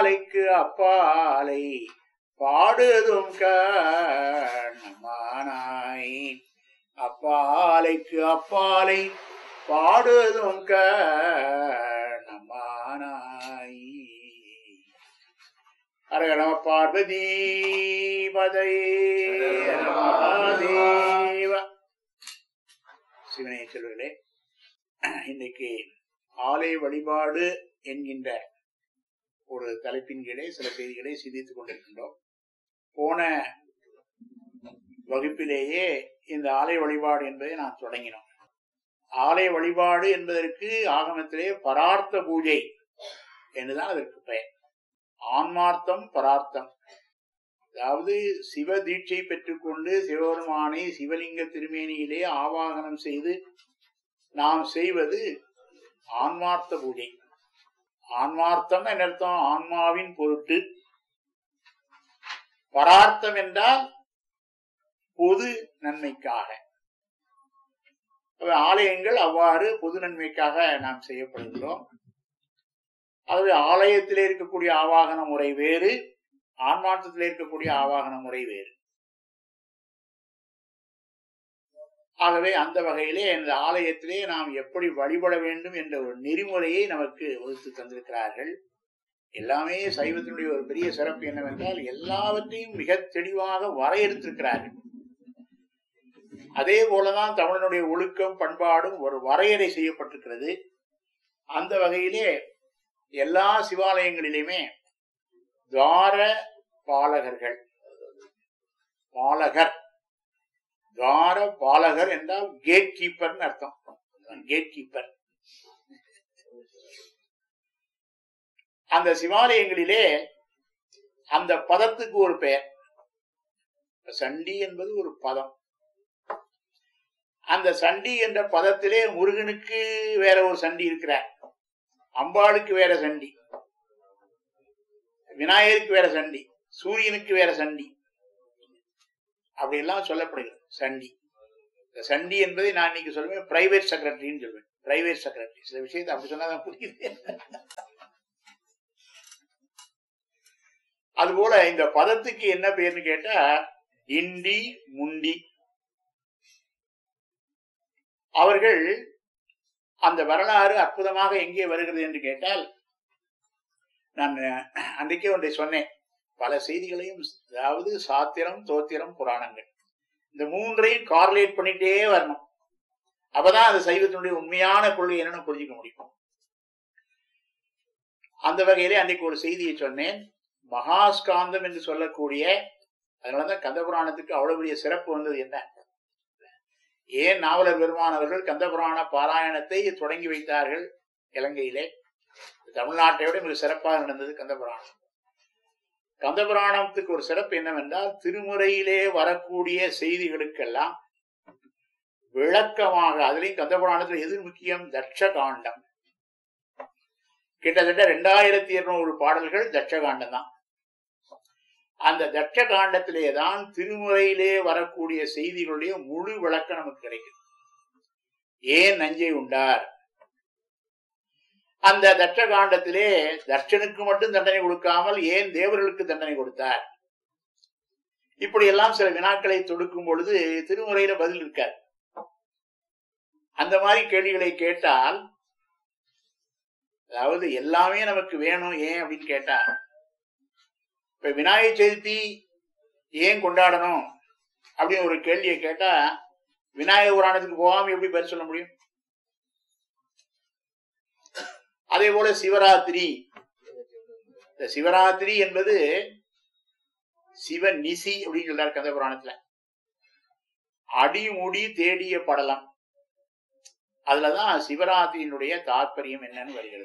அப்பாலைக்கு அப்பாலை பாடுதும் கண்ணமானாய் அப்பாலைக்கு அப்பாலை பாடுதும் கண்ணமானாய் அரகண பார்வதி பதை மகாதேவ சிவனை செல்வர்களே இன்னைக்கு ஆலய வழிபாடு என்கின்ற ஒரு தலைப்பின் கீழே சில செய்திகளை சிந்தித்துக் கொண்டிருக்கின்றோம் போன வகுப்பிலேயே இந்த ஆலய வழிபாடு என்பதை நான் தொடங்கினோம் ஆலய வழிபாடு என்பதற்கு ஆகமத்திலே பரார்த்த பூஜை என்றுதான் அதற்கு பெயர் ஆன்மார்த்தம் பரார்த்தம் அதாவது சிவ தீட்சை பெற்றுக்கொண்டு சிவபெருமானை சிவலிங்க திருமேனியிலே ஆவாகனம் செய்து நாம் செய்வது ஆன்மார்த்த பூஜை ஆன்மார்த்தம் என்ன அர்த்தம் ஆன்மாவின் பொருட்டு பரார்த்தம் என்றால் பொது நன்மைக்காக அப்ப ஆலயங்கள் அவ்வாறு பொது நன்மைக்காக நாம் செய்யப்படுகிறோம் அதாவது ஆலயத்திலே இருக்கக்கூடிய ஆவாகன முறை வேறு ஆன்மார்த்தத்திலே இருக்கக்கூடிய ஆவாகன முறை வேறு ஆகவே அந்த வகையிலே இந்த ஆலயத்திலே நாம் எப்படி வழிபட வேண்டும் என்ற ஒரு நெறிமுறையை நமக்கு வகுத்து தந்திருக்கிறார்கள் எல்லாமே சைவத்தினுடைய ஒரு பெரிய சிறப்பு என்னவென்றால் எல்லாவற்றையும் மிக தெளிவாக வரையறுத்திருக்கிறார்கள் அதே போலதான் தமிழனுடைய ஒழுக்கம் பண்பாடும் ஒரு வரையறை செய்யப்பட்டிருக்கிறது அந்த வகையிலே எல்லா சிவாலயங்களிலுமே துவார பாலகர்கள் பாலகர் துவார பாலகர் என்றால் கேட் கீப்பர் அர்த்தம் கேட் கீப்பர் அந்த சிவாலயங்களிலே அந்த பதத்துக்கு ஒரு பெயர் சண்டி என்பது ஒரு பதம் அந்த சண்டி என்ற பதத்திலே முருகனுக்கு வேற ஒரு சண்டி இருக்கிறார் அம்பாளுக்கு வேற சண்டி விநாயகருக்கு வேற சண்டி சூரியனுக்கு வேற சண்டி அப்படி எல்லாம் சொல்லப்படுகிறது சண்டி இந்த சண்டி என்பதை நான் இன்னைக்கு சொல்லுவேன் பிரைவேட் செக்ரட்டரின்னு சொல்லுவேன் பிரைவேட் செக்ரட்டரி சில விஷயத்தை அப்படி சொன்னாதான் புரியுது அதுபோல இந்த பதத்துக்கு என்ன பேர்னு கேட்டா இண்டி முண்டி அவர்கள் அந்த வரலாறு அற்புதமாக எங்கே வருகிறது என்று கேட்டால் நான் அன்றைக்கே ஒன்றை சொன்னேன் பல செய்திகளையும் அதாவது சாத்திரம் தோத்திரம் புராணங்கள் இந்த மூன்றையும் கார்லேட் பண்ணிட்டே வரணும் அப்பதான் அது சைவத்தினுடைய உண்மையான கொள்கை என்னன்னு புரிஞ்சுக்க முடியும் அந்த வகையிலே அன்றைக்கு ஒரு செய்தியை சொன்னேன் மகாஸ்காந்தம் என்று சொல்லக்கூடிய அதனாலதான் கந்த புராணத்துக்கு அவ்வளவு பெரிய சிறப்பு வந்தது என்ன ஏன் நாவலர் பெருமான் அவர்கள் கந்த புராண பாராயணத்தை தொடங்கி வைத்தார்கள் இலங்கையிலே தமிழ்நாட்டை விட மிக சிறப்பாக நடந்தது கந்த புராணம் கந்த புராணத்துக்கு ஒரு சிறப்பு என்னவென்றால் திருமுறையிலே வரக்கூடிய செய்திகளுக்கெல்லாம் விளக்கமாக அதுலயும் கந்த புராணத்தில் எது முக்கியம் தட்ச காண்டம் கிட்டத்தட்ட ரெண்டாயிரத்தி இருநூறு பாடல்கள் தட்ச காண்டம் தான் அந்த தட்ச காண்டத்திலே தான் திருமுறையிலே வரக்கூடிய செய்திகளுடைய முழு விளக்கம் நமக்கு கிடைக்கும் ஏன் நஞ்சை உண்டார் அந்த தட்ச காண்டத்திலே தட்சனுக்கு மட்டும் தண்டனை கொடுக்காமல் ஏன் தேவர்களுக்கு தண்டனை கொடுத்தார் இப்படி எல்லாம் சில வினாக்களை தொடுக்கும் பொழுது திருமுறையில பதில் இருக்காது அந்த மாதிரி கேள்விகளை கேட்டால் அதாவது எல்லாமே நமக்கு வேணும் ஏன் அப்படின்னு கேட்டா இப்ப விநாயகர் சதுர்த்தி ஏன் கொண்டாடணும் அப்படின்னு ஒரு கேள்வியை கேட்டா விநாயகர் புராணத்துக்கு போகாம எப்படி பதில் சொல்ல முடியும் அதே போல சிவராத்திரி இந்த சிவராத்திரி என்பது சிவ நிசி அப்படின்னு சொல்றாரு கந்த புராணத்துல அடிமுடி தேடிய படலம் அதுலதான் சிவராத்திரியினுடைய தாற்பயம் என்னன்னு வருகிறது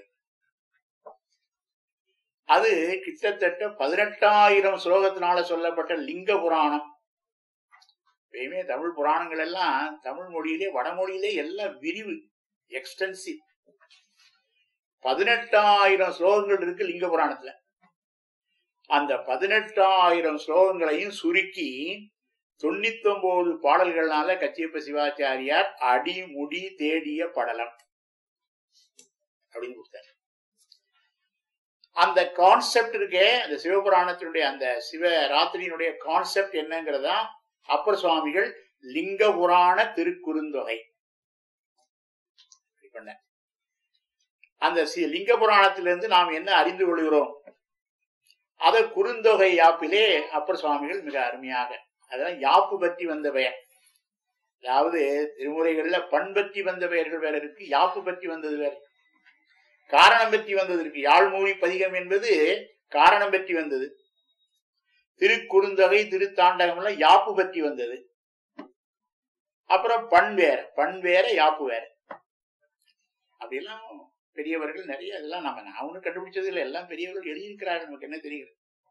அது கிட்டத்தட்ட பதினெட்டாயிரம் ஸ்லோகத்தினால சொல்லப்பட்ட லிங்க புராணம் எப்பயுமே தமிழ் புராணங்கள் எல்லாம் தமிழ் மொழியிலே வடமொழியிலே எல்லாம் விரிவு எக்ஸ்டென்சிவ் பதினெட்டாயிரம் ஸ்லோகங்கள் இருக்கு லிங்க புராணத்துல அந்த பதினெட்டாயிரம் ஸ்லோகங்களையும் சுருக்கி தொண்ணூத்தி ஒன்பது பாடல்கள்னால கச்சியப்ப சிவாச்சாரியார் அடிமுடி தேடிய படலம் அப்படின்னு கொடுத்தார் அந்த கான்செப்ட் இருக்கே அந்த சிவபுராணத்தினுடைய அந்த சிவ ராத்திரியினுடைய கான்செப்ட் என்னங்கிறதா அப்பர் சுவாமிகள் லிங்க புராண திருக்குறுந்தொகை இப்படி பண்ண. அந்த சி- லிங்க புராணத்திலிருந்து நாம் என்ன அறிந்து கொள்கிறோம் அத குறுந்தொகை யாப்பிலே அப்பர் சுவாமிகள் மிக அருமையாக அதெல்லாம் யாப்பு பற்றி வந்த பெயர் அதாவது திருமுறைகள்ல பண் பற்றி வந்த பெயர்கள் வேற இருக்கு யாப்பு பற்றி வந்தது வேற காரணம் பற்றி வந்தது இருக்கு யாழ்மொழி பதிகம் என்பது காரணம் பற்றி வந்தது திருக்குறுந்தொகை திருத்தாண்டகம் எல்லாம் யாப்பு பற்றி வந்தது அப்புறம் பண் வேற பண் வேற யாப்பு வேற அப்படிலாம் பெரியவர்கள் நிறைய இதெல்லாம் நம்ம நான் ஒன்றும் கண்டுபிடிச்சது இல்லை எல்லாம் பெரியவர்கள் எழுதியிருக்கிறார்கள் நமக்கு என்ன தெரியுது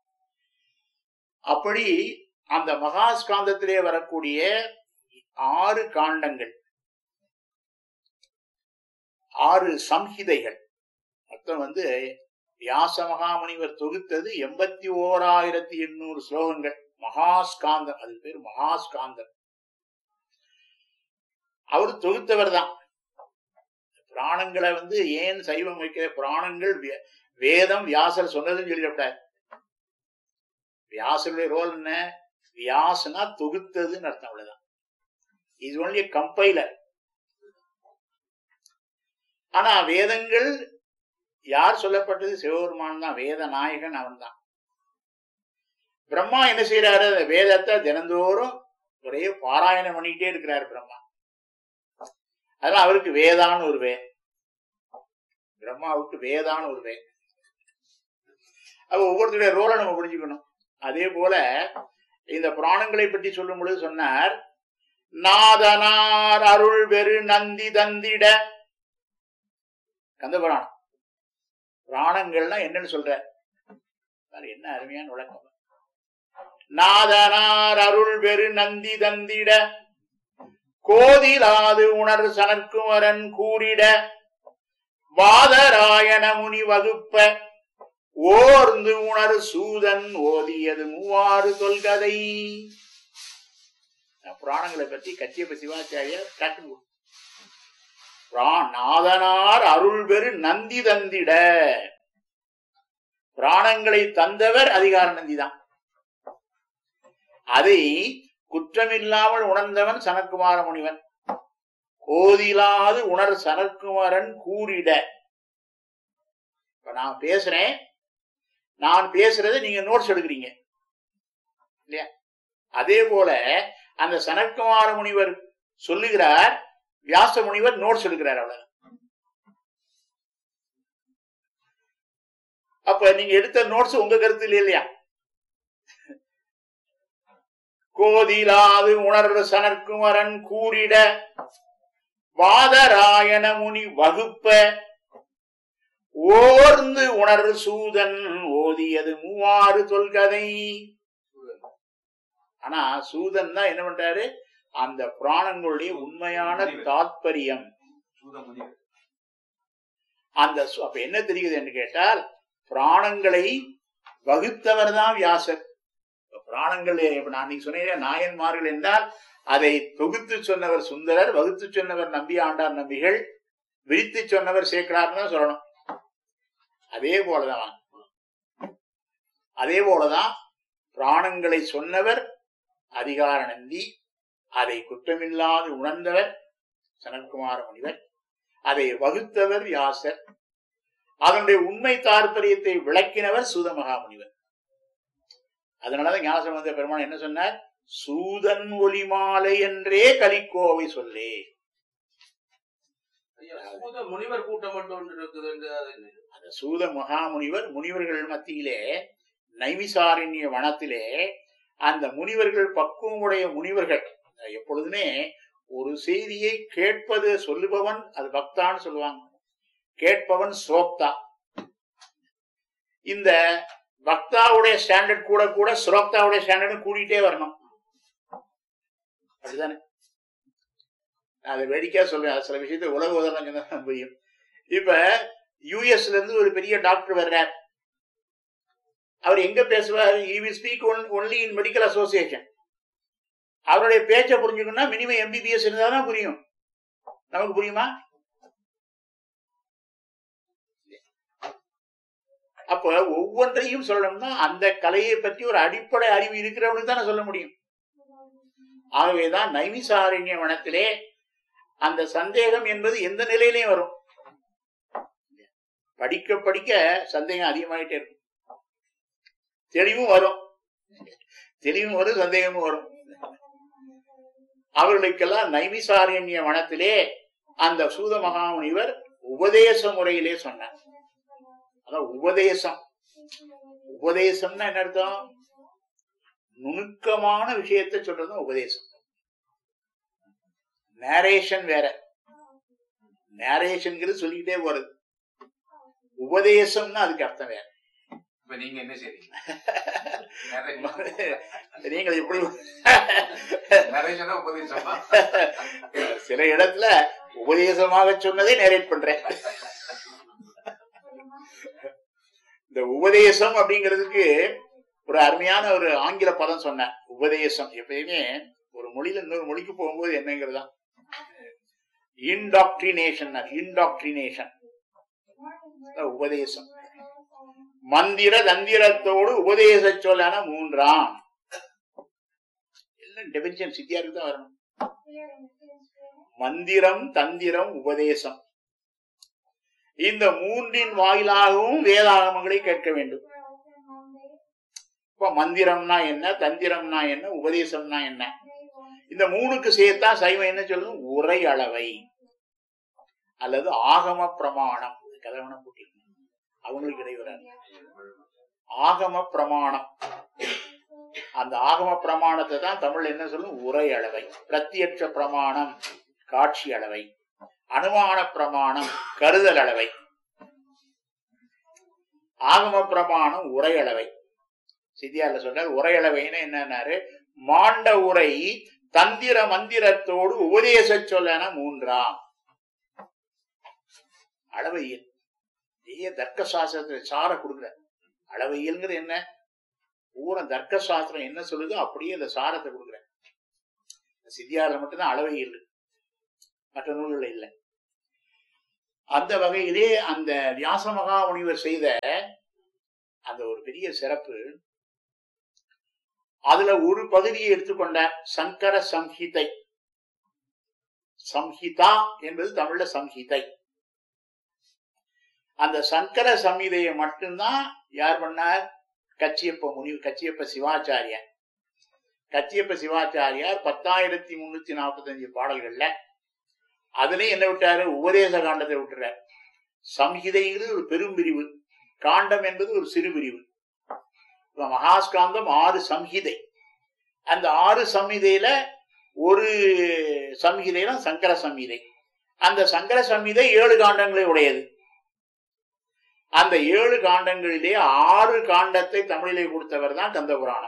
அப்படி அந்த மகாஸ்காந்தத்திலே வரக்கூடிய ஆறு காண்டங்கள் ஆறு சம்ஹிதைகள் மொத்தம் வந்து வியாச மகாமுனிவர் தொகுத்தது எண்பத்தி ஓராயிரத்தி எண்ணூறு ஸ்லோகங்கள் மகாஸ்காந்தம் அது பேர் மகாஸ்காந்தம் அவர் தொகுத்தவர் தான் புராணங்களை வந்து ஏன் சைவம் வைக்கிற புராணங்கள் வே- வேதம் வியாசர் சொன்னதுன்னு சொல்லிவிட்டார் வியாசருடைய ரோல் என்ன வியாசனா தொகுத்ததுன்னு அர்த்தம் அவ்வளவுதான் இது ஒன்லி கம்பைலர் ஆனா வேதங்கள் யார் சொல்லப்பட்டது சிவபெருமான் தான் வேத நாயகன் அவன் தான் பிரம்மா என்ன செய்யறாரு அந்த வேதத்தை தினந்தோறும் ஒரே பாராயணம் பண்ணிக்கிட்டே இருக்கிறாரு பிரம்மா அதனால அவருக்கு வேதான்னு ஒரு வே பிரம்மாவுக்கு வேதான்னு ஒரு வே அப்ப ஒவ்வொருத்தருடைய ரோலை நம்ம புரிஞ்சுக்கணும் அதே போல இந்த புராணங்களை பற்றி சொல்லும் பொழுது சொன்னார் நாதனார் அருள் வெறு நந்தி தந்திட கந்த புராணம் புராணங்கள்னா என்னன்னு சொல்ற பாரு, என்ன அருமையான விளக்கம் நாதனார் அருள் வெறு நந்தி தந்திட கோதிலாது உணர் சனற்குமரன் கூறிட வாதராயண முனி வகுப்ப ஓர்ந்து உணர் சூதன் ஓதியது மூவாறு தொல்கதை புராணங்களை பற்றி கச்சியப்ப சிவாச்சாரியார் டக்குனு புரா- நாதனார் அருள் பெரு நந்தி தந்திட பிராணங்களை தந்தவர் அதிகார நந்தி தான் அதை குற்றமில்லாமல் உணர்ந்தவன் சனற்குமார முனிவன் கோதிலாது உணர் சனற்குமாரன் கூறிட இப்ப நான் பேசுறேன் நான் பேசுறதை நீங்க நோட்ஸ் எடுக்கிறீங்க இல்லையா அதே போல அந்த சனற்குமார முனிவர் சொல்லுகிறார் வியாச முனிவர் நோட்ஸ் எடுக்கிறார் அவ்வளவு அப்ப நீங்க எடுத்த நோட்ஸ் உங்க கருத்து இல்லை இல்லையா கோதிலாது உணர் சனற்குமரன் கூறிட வாதராயண முனி வகுப்ப ஓர்ந்து உணர் சூதன் ஓதியது மூவாறு தொல்கதை ஆனா சூதன் தான் என்ன பண்றாரு அந்த புராணங்களுடைய உண்மையான தாத்பரியம் அந்த சு- அப்ப என்ன தெரியுது என்று கேட்டால் புராணங்களை வகுத்தவர் தான் வியாசர் இப்ப புராணங்கள் இப்ப நான் நீங்க சொன்னீங்க நாயன்மார்கள் என்றால் அதை தொகுத்து சொன்னவர் சுந்தரர் வகுத்து சொன்னவர் நம்பி ஆண்டார் நம்பிகள் விரித்து சொன்னவர் சேக்கலார்னு தான் சொல்லணும் அதே போலதான் அதே போலதான் புராணங்களை சொன்னவர் அதிகார நந்தி அதை குற்றமில்லாது உணர்ந்தவர் சனத்குமார முனிவர் அதை வகுத்தவர் வியாசர் அதனுடைய உண்மை தாற்பயத்தை விளக்கினவர் சூத மகாமுனிவர் அதனாலதான் ஞானசம்பந்த பெருமான் என்ன சொன்னார் சூதன் ஒலி மாலை என்றே கலிக்கோவை சொல்லே ஐயா, சூத முனிவர் கூட்டம் மட்டும் ஒன்று இருக்குது என்று அது என்ன? அந்த சூத மகாமுனிவர் முனிவர்கள் மத்தியிலே நைமிசாரண்ய வனத்திலே அந்த முனிவர்கள் பக்குவமுடைய முனிவர்கள் எப்பொழுதுமே ஒரு செய்தியை கேட்பது சொல்லுபவன் அது பக்தான்னு சொல்லுவாங்க கேட்பவன் ஸ்ரோக்தா இந்த பக்தாவுடைய ஸ்டாண்டர்ட் கூட கூட ஸ்ரோக்தாவுடைய ஸ்டாண்டர்டும் கூடிட்டே வரணும் அப்படிதானே நான் அதை வேடிக்கையா சொல்றேன் அது சில விஷயத்தை உலக உதாரணம் சொன்னா தான் புரியும் இப்ப யூஎஸ்ல இருந்து ஒரு பெரிய டாக்டர் வர்றார் அவர் எங்க பேசுவார் he will speak only in medical association அவருடைய பேச்சை புரிஞ்சுக்கணும்னா மினிமம் எம்பிபிஎஸ் இருந்தா தான் புரியும் நமக்கு புரியுமா அப்ப ஒவ்வொன்றையும் சொல்லணும்னா அந்த கலையை பற்றி ஒரு அடிப்படை அறிவு இருக்கிறவனுக்கு தானே சொல்ல முடியும் ஆகவேதான் நைமிசாரண்ய வனத்திலே அந்த சந்தேகம் என்பது எந்த நிலையிலையும் வரும் படிக்க படிக்க சந்தேகம் அதிகமாயிட்டே இருக்கும் தெளிவும் வரும் தெளிவும் வரும் சந்தேகமும் வரும் அவர்களுக்கெல்லாம் நைமிசாரண்ய வனத்திலே அந்த சூத மகாமுனிவர் உபதேச முறையிலே சொன்னார் அதான் உபதேசம் உபதேசம்னா என்ன அர்த்தம் நுணுக்கமான விஷயத்தை சொல்றதும் உபதேசம் நேரேஷன் வேற நேரேஷன்ங்கிறது சொல்லிக்கிட்டே போறது உபதேசம்னா அதுக்கு அர்த்தம் வேற இப்ப நீங்க என்ன செய்றீங்க நீங்கள் எப்படி நரேஷனா உபதேசமா சில இடத்துல உபதேசமாக சொன்னதை நேரேட் பண்றேன் இந்த உபதேசம் அப்படிங்கிறதுக்கு ஒரு அருமையான ஒரு ஆங்கில பதம் சொன்னேன் உபதேசம் எப்பயுமே ஒரு மொழியில இன்னொரு மொழிக்கு போகும்போது என்னங்கிறது தான் இன்டாக்ட்ரினேஷன் இன்டாக்ட்ரினேஷன் உபதேசம் மந்திர தந்திரத்தோடு உபதேச சொல்லான மூன்றாம் எல்லாம் டெபினிஷன் சித்தியாருக்கு தான் வரணும் மந்திரம் தந்திரம் உபதேசம் இந்த மூன்றின் வாயிலாகவும் வேதாகமங்களை கேட்க வேண்டும் இப்ப மந்திரம்னா என்ன தந்திரம்னா என்ன உபதேசம்னா என்ன இந்த மூணுக்கு சேர்த்தா சைவம் என்ன சொல்லும் உரை அளவை அல்லது ஆகம பிரமாணம் கதவன கூட்டி அவங்களுக்கு இடைவராது ஆகம பிரமாணம் அந்த ஆகம பிரமாணத்தை தான் தமிழ் என்ன சொல்லும் உரை அளவை பிரத்யட்ச பிரமாணம் காட்சி அளவை அனுமான பிரமாணம் கருதல் அளவை ஆகம பிரமாணம் உரை அளவை சித்தியார்ல சொல்றார் உரை அளவைன்னு என்னன்னாரு மாண்ட உரை தந்திர மந்திரத்தோடு உபதேச சொல்லன மூன்றாம் அளவையில் பெரிய தர்க்க சாஸ்திரத்துல சார கொடுக்குற அளவையல்ங்கிறது என்ன பூரா தர்க்க சாஸ்திரம் என்ன சொல்லுதோ அப்படியே அந்த சாரத்தை கொடுக்குற சித்தியாரில் மட்டும்தான் அளவையில் இருக்கு மற்ற நூல்கள் இல்லை அந்த வகையிலே அந்த வியாச மகா முனிவர் செய்த அந்த ஒரு பெரிய சிறப்பு அதுல ஒரு பகுதியை எடுத்துக்கொண்ட சங்கர சம்ஹிதை சம்ஹிதா என்பது தமிழ்ல சம்ஹிதை அந்த சங்கர சம்ஹிதையை மட்டும்தான் யார் பண்ணார் கச்சியப்ப முனி கச்சியப்ப சிவாச்சாரியார் கச்சியப்ப சிவாச்சாரியார் பத்தாயிரத்தி முன்னூத்தி நாற்பத்தி அஞ்சு பாடல்கள்ல அதுலயும் என்ன விட்டாரு உபதேச காண்டத்தை விட்டுறார் சம்ஹிதைங்கிறது ஒரு பெரும் பிரிவு காண்டம் என்பது ஒரு சிறு பிரிவு இப்ப மகாஸ்காந்தம் ஆறு சம்ஹிதை அந்த ஆறு சம்ஹிதையில ஒரு சம்ஹிதையில சங்கர சம்ஹிதை அந்த சங்கர சம்ஹிதை ஏழு காண்டங்களை உடையது அந்த ஏழு காண்டங்களிலே ஆறு காண்டத்தை தமிழிலே கொடுத்தவர் தான் கந்த புராணம்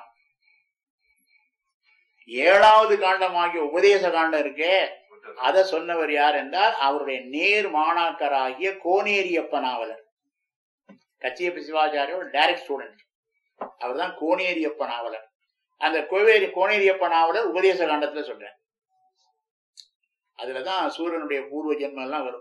ஏழாவது காண்டமாகிய உபதேச காண்டம் இருக்கே அதை சொன்னவர் யார் என்றால் அவருடைய நேர் மாணாக்கராகிய கோனேரியப்ப நாவலர் கச்சியப்ப சிவாச்சாரியோட டைரக்ட் ஸ்டூடெண்ட் அவர் தான் கோனேரியப்ப நாவலர் அந்த கோவேரி கோனேரியப்ப நாவலர் உபதேச காண்டத்துல சொல்றேன் அதுலதான் சூரியனுடைய பூர்வ ஜென்மம் எல்லாம் வரும்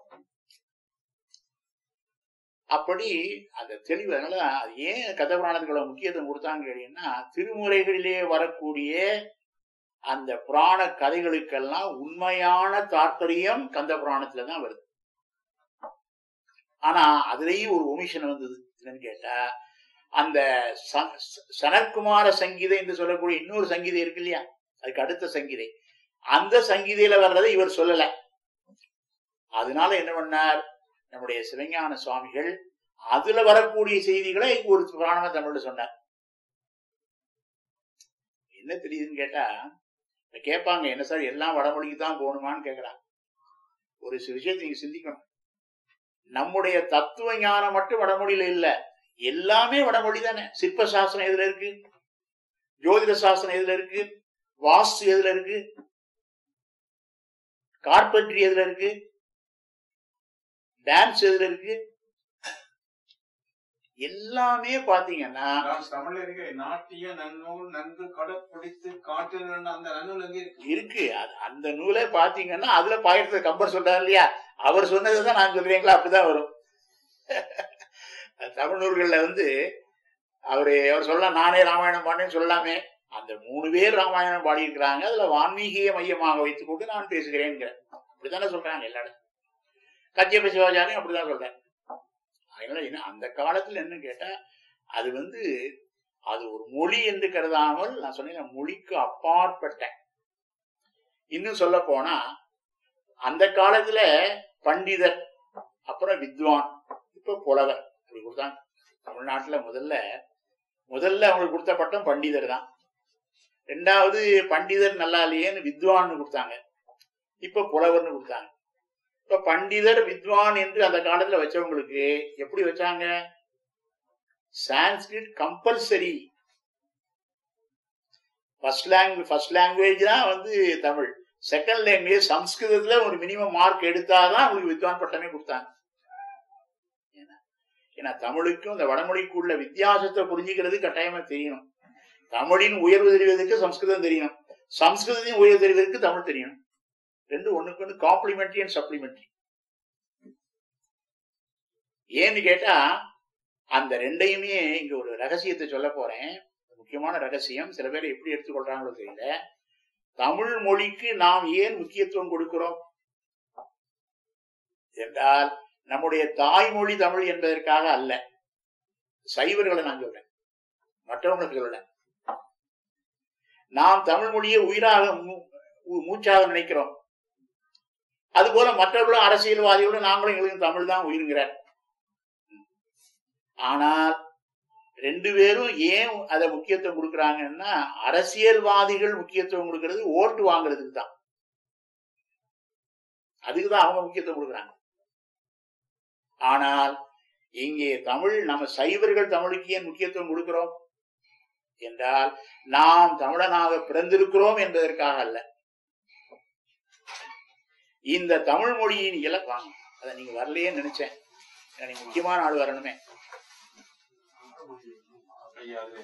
அப்படி அந்த தெளிவு அதனால அது ஏன் கதபுராணத்துக்கு அவ்வளவு முக்கியத்துவம் கொடுத்தாங்க கேட்டீங்கன்னா திருமுறைகளிலே வரக்கூடிய அந்த புராண கதைகளுக்கெல்லாம் உண்மையான தாற்பயம் கந்த புராணத்துல தான் வருது ஆனா அதுலயும் ஒரு ஒமிஷன் வந்தது என்னன்னு கேட்டா அந்த ச- ச- சனற்குமார சங்கீதை என்று சொல்லக்கூடிய இன்னொரு சங்கீதை இருக்கு இல்லையா அதுக்கு அடுத்த சங்கீதை அந்த சங்கீதையில வர்றதை இவர் சொல்லல அதனால என்ன பண்ணார் நம்முடைய சிவஞான சுவாமிகள் அதுல வரக்கூடிய செய்திகளை ஒரு புராணமா தமிழ்ல சொன்னார் என்ன தெரியுதுன்னு கேட்டா இப்ப கேட்பாங்க என்ன சார் எல்லாம் வடமொழிக்கு தான் போகணுமான்னு கேக்குறாங்க ஒரு சில விஷயத்தை நீங்க சிந்திக்கணும் நம்முடைய தத்துவ ஞானம் மட்டும் வடமொழியில இல்ல எல்லாமே வடமொழி தானே சிற்ப சாஸ்திரம் எதுல இருக்கு ஜோதிட சாஸ்திரம் எதுல இருக்கு வாஸ்து எதுல இருக்கு கார்பென்ட்ரி எதுல இருக்கு டான்ஸ் எதுல இருக்கு எல்லாமே பாத்தீங்கன்னா நான் தமிழ்ல இருக்க நாட்டிய நன்னூல் நன்கு கடைப்பிடித்து காட்டின அந்த நன்னூல் எங்க இருக்கு இருக்கு அது அந்த நூலே பாத்தீங்கன்னா அதுல பாயிரத்தை கம்பர் சொல்றாரு இல்லையா அவர் சொன்னதுதான் நான் சொல்றீங்களா அப்படிதான் வரும் அது தமிழ் நூல்கள்ல வந்து அவரு அவர் சொல்லலாம் நானே ராமாயணம் பாடினேன்னு சொல்லலாமே அந்த மூணு பேர் ராமாயணம் பாடியிருக்கிறாங்க அதுல வான்மீகிய மையமாக வைத்துக் கொண்டு நான் பேசுகிறேன்கிறேன் அப்படித்தானே சொல்றாங்க எல்லாரும் கச்சியப்ப சிவாச்சாரியும் அப்படிதான் சொல்றேன் அதனால என்ன அந்த காலத்துல என்ன கேட்டா அது வந்து அது ஒரு மொழி என்று கருதாமல் நான் சொன்னேன் மொழிக்கு அப்பாற்பட்ட இன்னும் சொல்ல போனா அந்த காலத்துல பண்டிதர் அப்புறம் வித்வான் இப்ப புலவர் அப்படி கொடுத்தாங்க தமிழ்நாட்டுல முதல்ல முதல்ல அவங்களுக்கு கொடுத்த பட்டம் பண்டிதர் தான் ரெண்டாவது பண்டிதர் நல்லா இல்லையேன்னு வித்வான்னு கொடுத்தாங்க இப்ப புலவர்னு கொடுத்தாங்க இப்ப பண்டிதர் வித்வான் என்று அந்த காலத்துல வச்சவங்களுக்கு எப்படி வச்சாங்க Sanskrit compulsory first language first language தான் வந்து தமிழ் செகண்ட் லாங்குவேஜ் சம்ஸ்கிருதத்துல ஒரு மினிமம் மார்க் எடுத்தாதான் உங்களுக்கு வித்வான் பட்டமே கொடுத்தாங்க ஏன்னா- ஏன்னா தமிழுக்கும் இந்த வடமொழிக்கு உள்ள வித்தியாசத்தை புரிஞ்சுக்கிறது கட்டாயமா தெரியணும் தமிழின் உயர்வு தெரிவதற்கு சம்ஸ்கிருதம் தெரியணும் சம்ஸ்கிருதத்தின் உயர்வு தெரிவதற்கு தமிழ் தெரியணும் ரெண்டு ஒண்ணுக்கு ஒன்று காம்ப்ளிமெண்ட்ரி அண்ட் சப்ளிமெண்ட்ரி ஏன்னு கேட்டா அந்த ரெண்டையுமே இங்க ஒரு ரகசியத்தை சொல்ல போறேன் முக்கியமான ரகசியம் சில பேர் எப்படி எடுத்துக்கொள்றாங்களோ தெரியல தமிழ் மொழிக்கு நாம் ஏன் முக்கியத்துவம் கொடுக்கிறோம் என்றால் நம்முடைய தாய்மொழி தமிழ் என்பதற்காக அல்ல சைவர்களை நான் சொல்றேன் மற்றவங்களுக்கு சொல்லல நாம் தமிழ் மொழியை உயிராக மூ- மூ- மூச்சாக நினைக்கிறோம் அதுபோல மற்றவர்களும் அரசியல்வாதிகளும் நாங்களும் எங்களுக்கு தமிழ் தான் உயிருங்கிறார் ஆனால் ரெண்டு பேரும் ஏன் அதை முக்கியத்துவம் கொடுக்கறாங்கன்னா அரசியல்வாதிகள் முக்கியத்துவம் கொடுக்கிறது ஓட்டு வாங்குறதுக்கு தான் அதுக்கு தான் அவங்க முக்கியத்துவம் கொடுக்கறாங்க ஆனால் இங்கே தமிழ் நம்ம சைவர்கள் தமிழுக்கு ஏன் முக்கியத்துவம் கொடுக்கிறோம் என்றால் நாம் தமிழனாக பிறந்திருக்கிறோம் என்பதற்காக அல்ல இந்த தமிழ் மொழியின் இலக்கம் அதை நீங்க வரலையே நினைச்சேன் எனக்கு முக்கியமான ஆள் வரணுமே ஐயா அது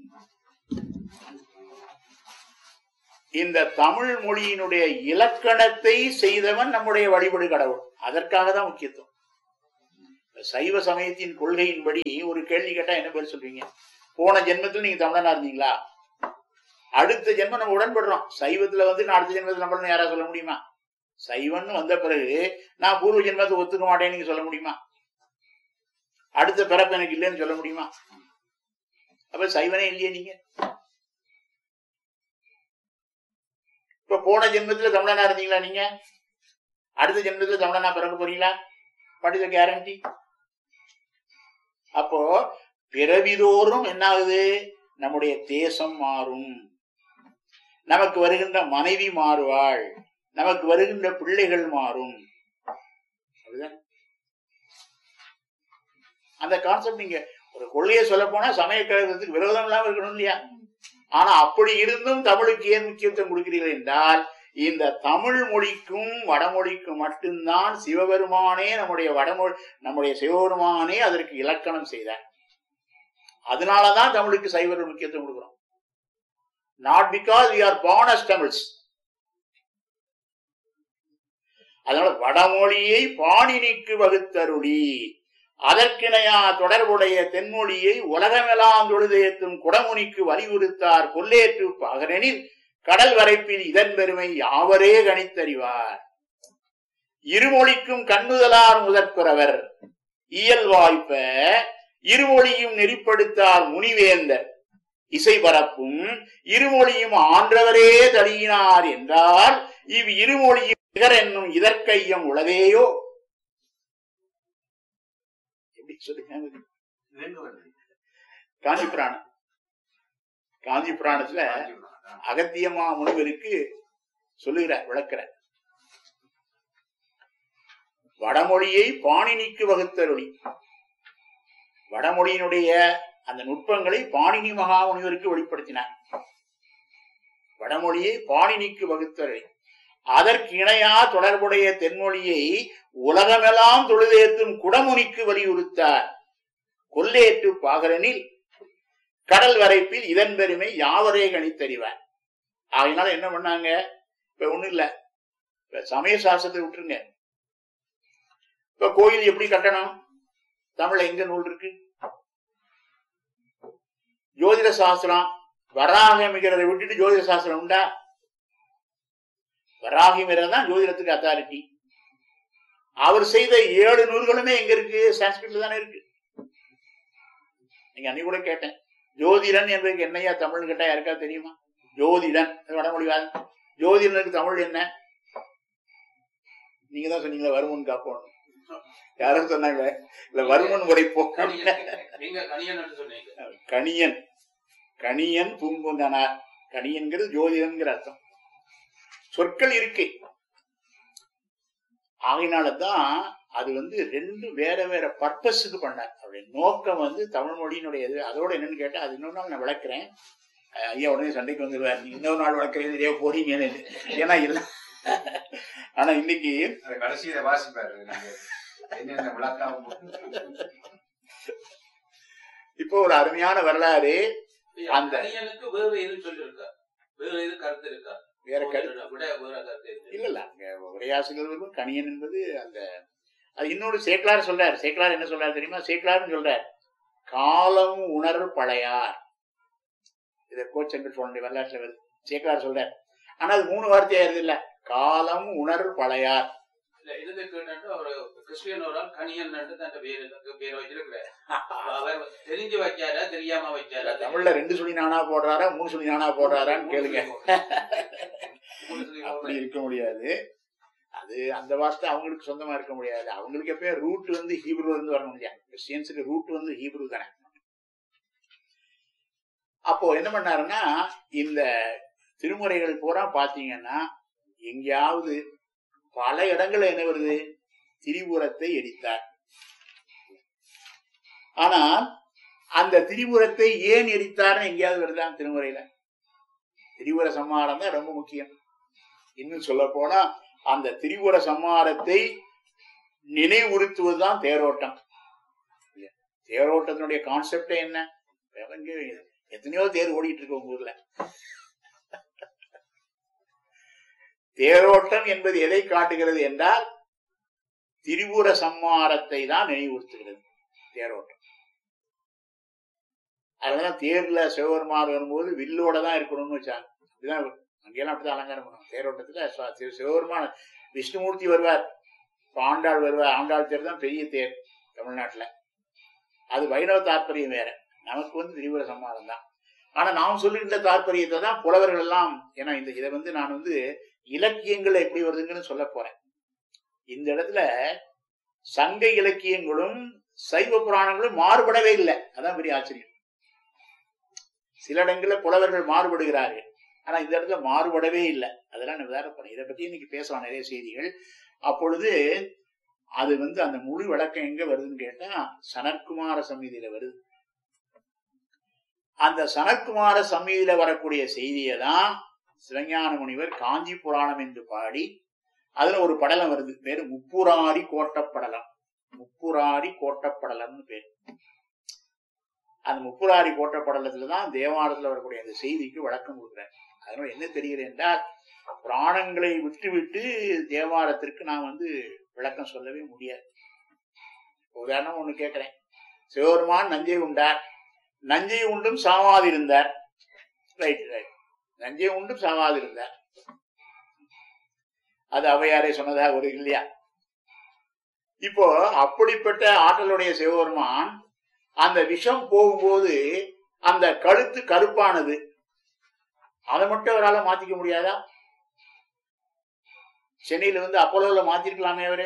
இந்த தமிழ் மொழியினுடைய இலக்கணத்தை செய்தவன் நம்முடைய வழிபடு கடவுள் அதற்காக தான் முக்கியத்துவம் இந்த சைவ சமயத்தின் கொள்கையின்படி ஒரு கேள்வி கேட்டா என்ன பேர் சொல்றீங்க போன ஜென்மத்தில் நீங்க தமிழனா இருந்தீங்களா அடுத்த ஜென்மம் நம்ம உடன்படுறோம் சைவத்துல வந்து நான் அடுத்த ஜென்மத்தில் நம்மளன்னு யாரா சொல்ல முடியுமா சைவன்னு வந்த பிறகு நான் பூர்வ ஜென்மத்தை ஒத்துக்க மாட்டேன்னு நீங்க சொல்ல முடியுமா அடுத்த பிறப்பு எனக்கு இல்லைன்னு சொல்ல முடியுமா அப்ப சைவனே இல்லையே நீங்க இப்ப போன ஜென்மத்துல தமிழனா இருந்தீங்களா நீங்க அடுத்த ஜென்மத்துல தமிழனா பிறக்க போறீங்களா படித கேரண்டி அப்போ பிறவிதோறும் என்ன ஆகுது நம்முடைய தேசம் மாறும் நமக்கு வருகின்ற மனைவி மாறுவாள் நமக்கு வருகின்ற பிள்ளைகள் மாறும் அப்படிதான் அந்த கான்செப்ட் நீங்க ஒரு கொள்கையை சொல்ல போனா சமய கழகத்துக்கு விரோதம் இல்லாம இருக்கணும் இல்லையா ஆனா அப்படி இருந்தும் தமிழுக்கு ஏன் முக்கியத்துவம் கொடுக்கிறீர்கள் என்றால் இந்த தமிழ் மொழிக்கும் வடமொழிக்கும் மட்டும்தான் சிவபெருமானே நம்முடைய வடமொழி நம்முடைய சிவபெருமானே அதற்கு இலக்கணம் செய்தார் அதனாலதான் தமிழுக்கு சைவர்கள் முக்கியத்துவம் கொடுக்கிறோம் not because we are born as Tamils அதனால வடமொழியை பாணினிக்கு வகுத்தருளி அதற்கிணையா தொடர்புடைய தென்மொழியை உலகமெல்லாம் தொழுதேத்தும் குடமுனிக்கு வலியுறுத்தார் கொல்லேற்று பகரனில் கடல் வரைப்பில் இதன் பெருமை யாவரே கணித்தறிவார் இருமொழிக்கும் கண்ணுதலார் முதற்குறவர் இயல்வாய்ப்ப இருமொழியும் நெறிப்படுத்தார் முனிவேந்தர் இசை பரப்பும் இருமொழியும் ஆன்றவரே தழியினார் என்றால் இவ் இருமொழியும் நிகர் என்னும் இதற்கையம் உளதேயோ எப்படி சொல்லுங்க ரெண்டு வருது காஞ்சி புராணம் காஞ்சி புராணத்துல அகத்தியமா முனிவருக்கு சொல்லுகிறார் விளக்கிறார் வடமொழியை பாணினிக்கு வகுத்தருளி வடமொழியினுடைய அந்த நுட்பங்களை பாணினி மகா முனிவருக்கு வெளிப்படுத்தினார் வடமொழியை பாணினிக்கு வகுத்தருளி அதற்கு இணையா தொடர்புடைய தென்மொழியை உலகமெல்லாம் தொழுதேத்தும் குடமுனிக்கு வலியுறுத்தார் கொல்லேற்று பாகரனில் கடல் வரைப்பில் இதன் பெருமை யாவரே கணித்தறிவார் அதனால என்ன பண்ணாங்க இப்ப ஒண்ணும் இல்ல இப்ப சமய சாஸ்திரத்தை விட்டுருங்க இப்ப கோயில் எப்படி கட்டணும் தமிழ்ல எங்க நூல் இருக்கு ஜோதிட சாஸ்திரம் வராகமிக்கிறதை விட்டுட்டு ஜோதிட சாஸ்திரம் உண்டா வராகிமிரர் தான் ஜோதிடத்துக்கு அத்தாரிட்டி அவர் செய்த ஏழு நூல்களுமே எங்க இருக்கு சான்ஸ்கிரிட்ல தானே இருக்கு நீங்க அன்னைக்கு கூட கேட்டேன் ஜோதிடன் என்பதுக்கு என்னையா தமிழ் கேட்டா யாருக்கா தெரியுமா ஜோதிடன் அது வடமொழிவாதம் ஜோதிடனுக்கு தமிழ் என்ன நீங்க தான் சொன்னீங்களா வருமன் காப்போம் யாரும் சொன்னாங்க இல்ல வருமன் உரைப்போம் கணியன். நீங்க கணியன் என்று சொன்னீங்க கணியன் கணியன் பூங்குந்தனார் கணியன்கிறது ஜோதிடன்கிற அர்த்தம் சொற்கள் இருக்கு ஆகையினாலதான் அது வந்து ரெண்டு வேற வேற பர்பஸுக்கு பண்ணார் அவருடைய நோக்கம் வந்து தமிழ் மொழியினுடைய இது அதோட என்னன்னு கேட்டா அது இன்னொரு நாள் நான் விளக்குறேன் அஹ் ஐயா உடனே சண்டைக்கு வந்துருவார் நீ இன்னொரு நாள் விளக்குறது இதே போறீங்கன்னு ஏன்னா இல்ல ஆனா இன்னைக்கு அது கடைசியில வாசிப்பாரு நீங்க என்னென்ன விளக்காம இப்போ ஒரு அருமையான வரலாறு அந்த- கணியனுக்கு வேறு எதுவும் சொல்லிருக்கா வேற எது கருத்து இருக்கா வேற கருத்து விட வேற கருத்து இருக்கு இல்ல இல்ல அங்க உரையாசிரியர்களும் கணியன் என்பது அந்த அது இன்னொரு சேக்கலார் சொல்றார் சேக்கலார் என்ன சொல்றாரு தெரியுமா சேக்கலார்னு சொல்றார் காலம் உணர் பழையார் இத கோச்செங்கல் சோழனுடைய வரலாற்றுல வருது சேக்கலார் சொல்றார் ஆனா அது மூணு வார்த்தையா இருது இல்ல காலம் உணர் பழையார் இல்ல இது கேட்டு ஒரு கிறிஸ்டியன் ஒரு ஆள் கணியன் தன் பேர் பேர் வச்சிருக்கிறார் அவர் தெரிஞ்சு வைக்காரா தெரியாம வைக்காரா தமிழ்ல ரெண்டு சொல்லி நானா போடுறாரா மூணு சொல்லி நானா போடுறாரான்னு கேளுங்க அப்படி இருக்க முடியாது அது அந்த வார்த்தை அவங்களுக்கு சொந்தமா இருக்க முடியாது அவங்களுக்கு எப்பயும் ரூட் வந்து ஹீப்ரூல இருந்து வர முடியாது கிறிஸ்டியன்ஸுக்கு ரூட் வந்து ஹீப்ரூ தானே அப்போ என்ன பண்ணாருன்னா இந்த திருமுறைகள் பூரா பாத்தீங்கன்னா எங்கேயாவது பல இடங்கள்ல என்ன வருது திரிபுரத்தை எரித்தார் ஆனா அந்த திரிபுரத்தை ஏன் எரித்தார்னு எங்கேயாவது வருதா திருமுறையில திரிபுர சம்மாரம் தான் ரொம்ப முக்கியம் இன்னும் சொல்ல போனா அந்த திரிபுர சம்மாரத்தை நினைவுறுத்துவதுதான் தேரோட்டம் இல்லையா? தேரோட்டத்தினுடைய கான்செப்டே என்ன எவங்க எத்தனையோ தேர் ஓடிட்டு இருக்கு உங்க ஊர்ல தேரோட்டம் என்பது எதை காட்டுகிறது என்றால் திரிபுர சம்மாரத்தை தான் நினைவுறுத்துகிறது தேரோட்டம் அதனாலதான் தேர்ல சிவபெருமான் வரும்போது வில்லோட தான் இருக்கணும்னு வச்சாங்க இதுதான் அங்கெல்லாம் அப்படிதான் அலங்காரம் பண்ணுவோம் தேரோட்டத்துல ச- சிவ- சிவபெருமான் விஷ்ணுமூர்த்தி வருவார் இப்ப ஆண்டாள் வருவார் ஆண்டாள் தேர் தான் பெரிய தேர் தமிழ்நாட்டுல அது வைணவ தாற்பயம் வேற நமக்கு வந்து திரிபுர சம்மாதம் தான் ஆனா நாம் சொல்லுகின்ற தாற்பயத்தை தான் புலவர்கள் எல்லாம் ஏன்னா இந்த இதை வந்து நான் வந்து இலக்கியங்கள் எப்படி வருதுங்கன்னு சொல்ல போறேன் இந்த இடத்துல சங்க இலக்கியங்களும் சைவ புராணங்களும் மாறுபடவே இல்லை அதான் பெரிய ஆச்சரியம் சில இடங்கள்ல புலவர்கள் மாறுபடுகிறார்கள் ஆனா இந்த இடத்துல மாறுபடவே இல்லை அதெல்லாம் நம்ம வேற போறேன் இதை பத்தி இன்னைக்கு பேசலாம் நிறைய செய்திகள் அப்பொழுது அது வந்து அந்த முழு விளக்கம் எங்க வருதுன்னு கேட்டா சனற்குமார சமீதியில வருது அந்த சனற்குமார சமீதியில வரக்கூடிய செய்தியை தான் சிவஞான முனிவர் காஞ்சி புராணம் என்று பாடி அதுல ஒரு படலம் வருது பேரு முப்புராரி கோட்டப்படலம் முப்புராரி கோட்டப்படலம்னு பேரு அந்த முப்புராரி கோட்டப்படலத்துல தான் தேவாரத்துல வரக்கூடிய அந்த செய்திக்கு விளக்கம் கொடுக்குறேன் அதனால என்ன தெரிகிறது என்றால் புராணங்களை விட்டுவிட்டு தேவாரத்திற்கு நான் வந்து விளக்கம் சொல்லவே முடியாது உதாரணம் ஒண்ணு கேட்கிறேன் சிவபெருமான் நஞ்சை உண்டார் நஞ்சை உண்டும் சாவாதிருந்தார் ரைட் ரைட் நஞ்சை உண்டும் சாவாதிருந்தார் அது அவையாரே சொன்னதாக ஒரு இல்லையா இப்போ அப்படிப்பட்ட ஆற்றலுடைய சிவபெருமான் அந்த விஷம் போகும்போது அந்த கழுத்து கருப்பானது அதை மட்டும் அவரால மாத்திக்க முடியாதா சென்னையில வந்து அப்போலோல மாத்திருக்கலாமே அவரு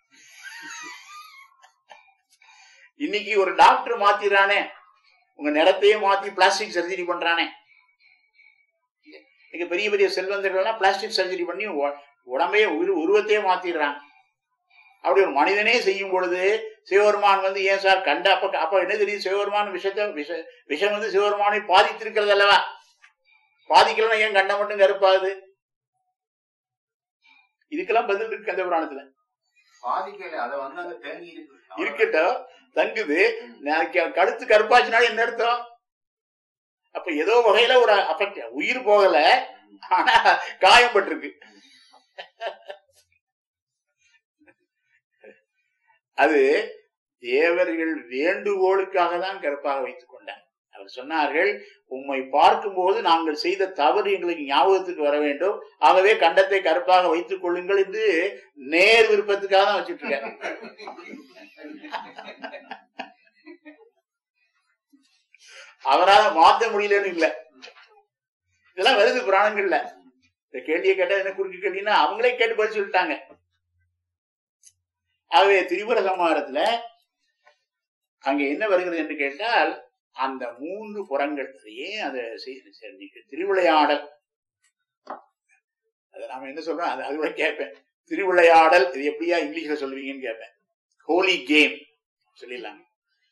இன்னைக்கு ஒரு டாக்டர் மாத்திடுறானே உங்க நிறத்தையே மாத்தி பிளாஸ்டிக் சர்ஜரி பண்றானே இன்னைக்கு பெரிய பெரிய செல்வந்தர்கள்லாம் பிளாஸ்டிக் சர்ஜரி பண்ணி உ- உடம்பையே உரு உருவத்தையே மாத்திடுறாங்க அப்படி ஒரு மனிதனே செய்யும் பொழுது சிவபெருமான் வந்து ஏன் சார் கண்ட அப்ப அப்ப என்ன தெரியும் சிவபெருமான் விஷத்தை விஷ விஷம் வந்து சிவபெருமானை பாதித்திருக்கிறது அல்லவா பாதிக்கலன்னா ஏன் கண்டம் மட்டும் கருப்பாது இதுக்கெல்லாம் பதில் இருக்கு அந்த புராணத்துல பாதிக்கல அத வந்து அங்க தேங்கி இருக்கு இருக்கட்டும் தங்குது நாளைக்கு கழுத்து கருப்பாச்சுனாலும் என்ன அர்த்தம் அப்ப ஏதோ வகையில ஒரு அஃபெக்ட் உயிர் போகல ஆனா காயம் பட்டிருக்கு அது தேவர்கள் வேண்டுகோளுக்காக தான் கருப்பாக வைத்துக் கொண்டார் அவர் சொன்னார்கள் உம்மை பார்க்கும்போது நாங்கள் செய்த தவறு எங்களுக்கு ஞாபகத்துக்கு வர வேண்டும் ஆகவே கண்டத்தை கருப்பாக வைத்துக் கொள்ளுங்கள் என்று நேர் விருப்பத்துக்காக தான் வச்சுட்டு இருக்காரு அவரால மாத்த முடியலன்னு இல்ல இதெல்லாம் வருது புராணங்கள்ல இந்த கேள்வியை கேட்டா என்ன குறுக்கு கேள்வின்னா அவங்களே கேட்டு பதில் சொல்லிட்டாங்க ஆகவே திரிபுர சம்ஹாரத்துல அங்க என்ன வருகிறது என்று கேட்டால் அந்த மூன்று புறங்கள் அது ஏன் அதை செய்- சரி, நீங்க திருவிளையாடல் அதை நாம என்ன சொல்றோம் அது அது கூட கேட்பேன் திருவிளையாடல் இது எப்படியா இங்கிலீஷ்ல சொல்லுவீங்கன்னு கேட்பேன் ஹோலி கேம் சொல்லிடலாம்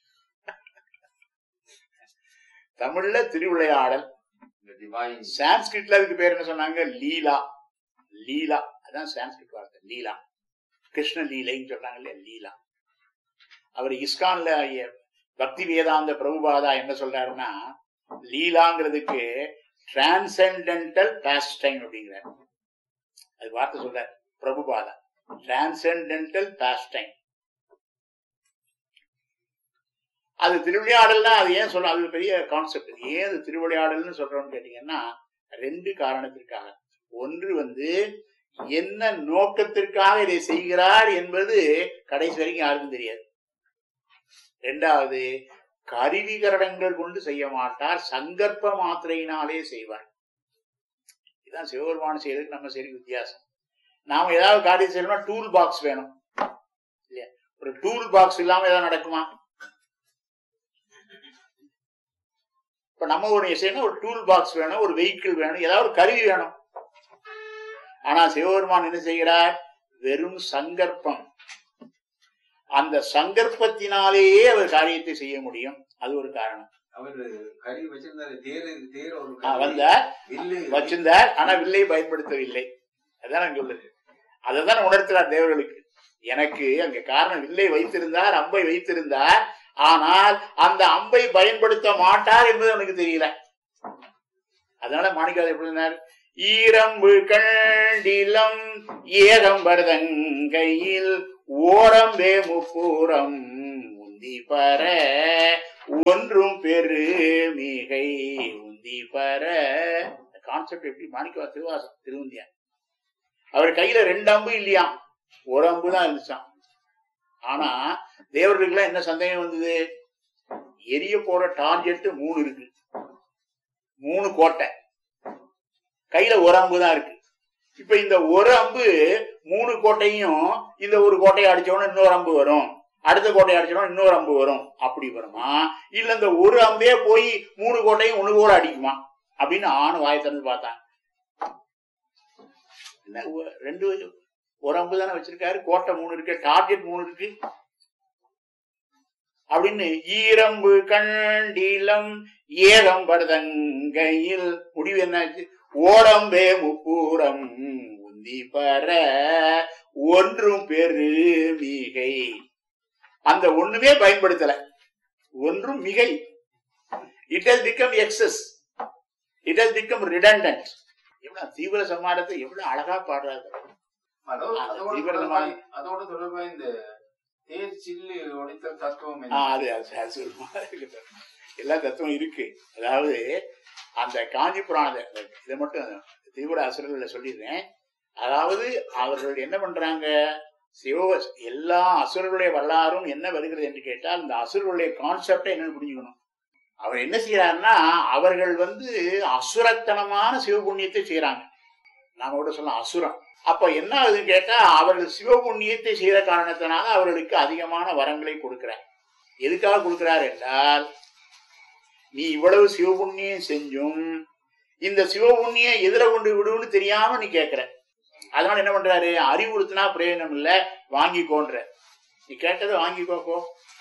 தமிழ்ல திருவிளையாடல் டிவைன் சான்ஸ்கிரிட்ல அதுக்கு பேர் என்ன சொன்னாங்க லீலா லீலா அதான் சான்ஸ்கிரிட் வார்த்தை லீலா கிருஷ்ண லீலைன்னு சொல்றாங்க இல்லையா லீலா அவர் இஸ்கான்ல ஐய- பக்தி வேதாந்த பிரபுபாதா என்ன சொல்றாருன்னா லீலாங்கிறதுக்கு டிரான்சென்டென்டல் பாஸ்டைம் அப்படிங்கிறார் அது வார்த்தை சொல்றார் பிரபுபாதா டிரான்சென்டென்டல் பாஸ்டைம் அது திருவிளையாடல்னா அது ஏன் சொல்ல அது பெரிய கான்செப்ட் ஏன் அது திருவிளையாடல்னு சொல்றோம்னு கேட்டீங்கன்னா ரெண்டு காரணத்திற்காக ஒன்று வந்து என்ன நோக்கத்திற்காக இதை செய்கிறார் என்பது கடைசி வரைக்கும் யாருக்கும் தெரியாது ரெண்டாவது கருவிகரணங்கள் கொண்டு செய்ய மாட்டார் சங்கற்ப மாத்திரையினாலே செய்வார் இதுதான் சிவபெருமான் செய்யறதுக்கு நம்ம சரி வித்தியாசம் நாம ஏதாவது காரியம் செய்யணும்னா டூல் பாக்ஸ் வேணும் இல்லையா ஒரு டூல் பாக்ஸ் இல்லாம ஏதாவது நடக்குமா இப்ப நம்ம ஒரு செய்யணும் ஒரு டூல் பாக்ஸ் வேணும் ஒரு வெஹிக்கிள் வேணும் ஏதாவது ஒரு கருவி வேணும் ஆனா சிவபெருமான் என்ன செய்கிறார் வெறும் சங்கற்பம் அந்த சங்கற்பத்தினாலேயே அவர் காரியத்தை செய்ய முடியும் அது ஒரு காரணம் அவரு கறி வச்சிருந்தாரு தேர் தேர் ஒரு ஆ, கறி, வந்தார் வில்லு வச்சிருந்தார் ஆனா வில்லை பயன்படுத்தவில்லை அதான் அங்க உள்ளது அதைதான் உணர்த்துறார் தேவர்களுக்கு எனக்கு அங்க காரணம் வில்லை வைத்திருந்தார் அம்பை வைத்திருந்தார் ஆனால் அந்த அம்பை பயன்படுத்த மாட்டார் என்பது எனக்கு தெரியல அதனால மாணிக்காத எப்படி சொன்னார் ஈரம்பு கண்டிலம் ஏகம்பரதங்கையில் ஓரம்பே முப்பூரம் உந்தி பர ஒன்றும் பெரு மிகை உந்தி பர கான்செப்ட் எப்படி மாணிக்கவா திருவாசம் திருவந்தியா அவர் கையில ரெண்டு அம்பு இல்லையாம் ஒரு அம்பு தான் இருந்துச்சாம் ஆனா தேவர்களுக்கெல்லாம் என்ன சந்தேகம் வந்தது எரிய போற டார்கெட் மூணு இருக்கு மூணு கோட்டை கையில ஒரு அம்பு தான் இருக்கு இப்ப இந்த ஒரு அம்பு மூணு கோட்டையும் இந்த ஒரு கோட்டையை அடிச்சோன்னா இன்னொரு அம்பு வரும் அடுத்த கோட்டையை அடிச்சோன்னா இன்னொரு அம்பு வரும் அப்படி வருமா இல்ல இந்த ஒரு அம்பே போய் மூணு கோட்டையும் ஒண்ணு கூட அடிக்குமா அப்படின்னு ஆணு வாயை திறந்து பார்த்தான் என்ன ஒ- ரெண்டு ஒரு அம்பு தானே வச்சிருக்காரு கோட்டை மூணு இருக்கு டார்கெட் மூணு இருக்கு அப்படின்னு ஈரம்பு கண்டிலம் ஏகம்பரதங்கையில் முடிவு என்னாச்சு ஓடம்பே முப்பூரம் உந்தி பர ஒன்றும் பெரு மிகை அந்த ஒண்ணுமே பயன்படுத்தல ஒன்றும் மிகை it has become excess it has become redundant எவ்வளவு தீவிர சமாடத்தை எவ்வளவு அழகா பாடுறாரு அதோட அந்த அதோட தீவிரமான- தொடர்பாய் அதோட தொடர்பாய் இந்த தேர் சில்லு ஒடித்தல் தத்துவம் ஆ, என்ன? அது அது அது சுருக்கமா இருக்கட்டும். எல்லா தத்துவம் இருக்கு அதாவது அந்த காஞ்சி புராணத்தை இதை மட்டும் தீவிர அசுரர்கள சொல்லிடுறேன் அதாவது அவர்கள் என்ன பண்றாங்க சிவ எல்லா அசுரர்களுடைய வரலாறும் என்ன வருகிறது என்று கேட்டால் இந்த அசுரர்களுடைய கான்செப்டை என்னன்னு புரிஞ்சுக்கணும் அவர் என்ன செய்யறாருன்னா அவர்கள் வந்து அசுரத்தனமான சிவபுண்ணியத்தை செய்யறாங்க நாம கூட சொல்லலாம் அசுரம் அப்ப என்ன ஆகுதுன்னு கேட்டா அவர்கள் சிவபுண்ணியத்தை செய்த காரணத்தினால அவர்களுக்கு அதிகமான வரங்களை கொடுக்கிறார் எதுக்காக கொடுக்கிறார் என்றால் நீ இவ்வளவு சிவபுண்ணியம் செஞ்சும் இந்த சிவபுண்ணியம் எதிர கொண்டு விடுன்னு தெரியாம நீ கேட்கிற அதனால என்ன பண்றாரு அறிவுறுத்தினா பிரயோஜனம் இல்ல வாங்கிக்கோன்ற நீ கேட்டதை வாங்கிக்கோ போ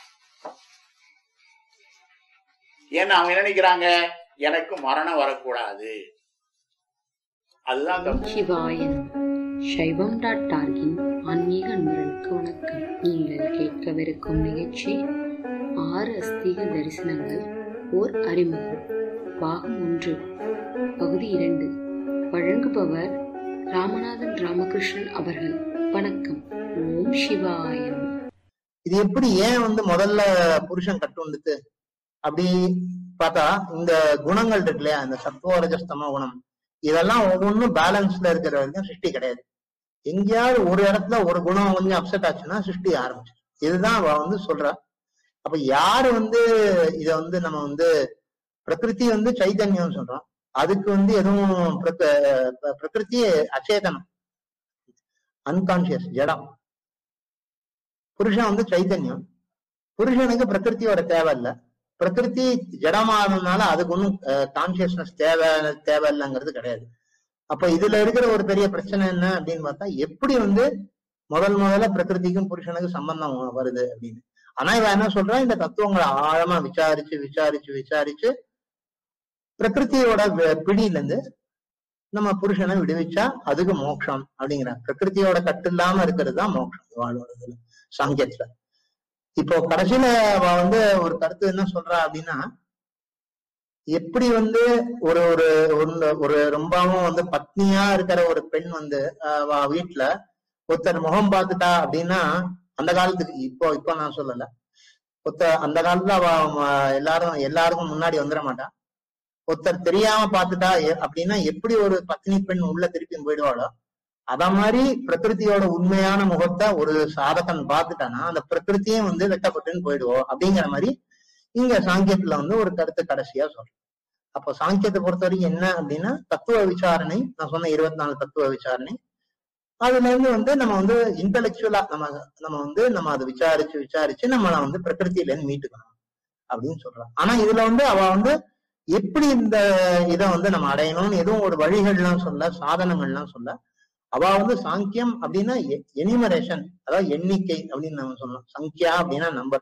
ஏன்னா அவங்க என்ன நினைக்கிறாங்க எனக்கு மரணம் வரக்கூடாது அதுதான் தப்பு சிவாயன் சைவம் டாட் டார்கின் ஆன்மீக அன்பர்களுக்கு வணக்கம் நீங்கள் கேட்கவிருக்கும் நிகழ்ச்சி ஆறு அஸ்தீக தரிசனங்கள் ஓர் அறிமுகம் பாகம் ஒன்று பகுதி இரண்டு வழங்குபவர் ராமநாதன் ராமகிருஷ்ணன் அவர்கள் வணக்கம் ஓம் சிவாயம் இது எப்படி ஏன் வந்து முதல்ல புருஷன் கட்டு வந்துட்டு அப்படி பார்த்தா இந்த குணங்கள் இருக்கு இல்லையா இந்த சத்துவரஜஸ்தம குணம் இதெல்லாம் ஒவ்வொன்றும் பேலன்ஸ்ல இருக்கிற வரைக்கும் சிருஷ்டி கிடையாது எங்கேயாவது ஒரு இடத்துல ஒரு குணம் கொஞ்சம் அப்செட் ஆச்சுன்னா சிருஷ்டி ஆரம்பிச்சு இதுதான் அவ வந்து சொல்றா அப்ப யாரு வந்து இத வந்து நம்ம வந்து பிரகிருதி வந்து சைதன்யம் சொல்றோம் அதுக்கு வந்து எதுவும் பிரக- ப- பிரகிருதி அச்சேதனம் அன்கான்சியஸ் ஜடம் புருஷன் வந்து சைதன்யம் புருஷனுக்கு பிரகிருதியோட தேவை இல்ல பிரகிருதி ஜடமானதுனால அதுக்கு ஒன்றும் கான்சியஸ்னஸ் தேவை தேவையில்லைங்கிறது கிடையாது அப்ப இதுல இருக்கிற ஒரு பெரிய பிரச்சனை என்ன அப்படின்னு பார்த்தா எப்படி வந்து முதல் முதல்ல பிரகிருதிக்கும் புருஷனுக்கும் சம்பந்தம் வருது அப்படின்னு ஆனா இவன் என்ன சொல்றா இந்த தத்துவங்களை ஆழமா விசாரிச்சு விசாரிச்சு விசாரிச்சு பிரகிருதியோட வி- பிடியில இருந்து நம்ம புருஷனை விடுவிச்சா அதுக்கு மோட்சம் அப்படிங்கிறான் பிரகிருதியோட கட்டு இல்லாம இருக்கிறது தான் மோட்சம் வாழ்வோட இதுல சாங்கியத்துல இப்போ கடைசியில அவ வந்து ஒரு கருத்து என்ன சொல்றா அப்படின்னா எப்படி வந்து ஒரு ஒரு ஒண்ணு- ஒரு ரொம்பவும் வந்து பத்னியா இருக்கிற ஒரு பெண் வந்து ஆஹ் அவ வீட்டுல ஒருத்தர் முகம் பார்த்துட்டா அப்படின்னா அந்த காலத்துக்கு இப்போ இப்போ நான் சொல்லல ஒருத்த அந்த காலத்துல அவ ம- எல்லாரும் எல்லாருக்கும் முன்னாடி வந்துட மாட்டா ஒருத்தர் தெரியாம பார்த்துட்டா எ- அப்படின்னா எப்படி ஒரு பத்னி பெண் உள்ள திருப்பி போயிடுவாளோ அத மாதிரி பிரகிருதியோட உண்மையான முகத்தை ஒரு சாதகன் பார்த்துட்டானா அந்த பிரகிருதியும் வந்து வெட்டப்பட்டுன்னு போயிடுவோம் அப்படிங்கிற மாதிரி இங்க சாங்கியத்துல வந்து ஒரு கருத்து கடைசியா சொல்றேன் அப்போ சாங்கியத்தை பொறுத்த வரைக்கும் என்ன அப்படின்னா தத்துவ விசாரணை நான் சொன்ன இருபத்தி நாலு தத்துவ விசாரணை அதுல இருந்து வந்து நம்ம வந்து இன்டலெக்சுவலா நம்ம நம்ம வந்து நம்ம அதை விசாரிச்சு விசாரிச்சு நம்மள வந்து பிரகிருத்தில இருந்து மீட்டுக்கணும் அப்படின்னு சொல்றான் ஆனா இதுல வந்து அவ வந்து எப்படி இந்த இதை வந்து நம்ம அடையணும்னு எதுவும் ஒரு வழிகள்லாம் சொல்ல சாதனங்கள்லாம் சொல்ல அவ வந்து சாங்கியம் அப்படின்னா எனிமரேஷன் அதாவது எண்ணிக்கை அப்படின்னு நம்ம சொல்லலாம் சங்கியா அப்படின்னா நம்பர்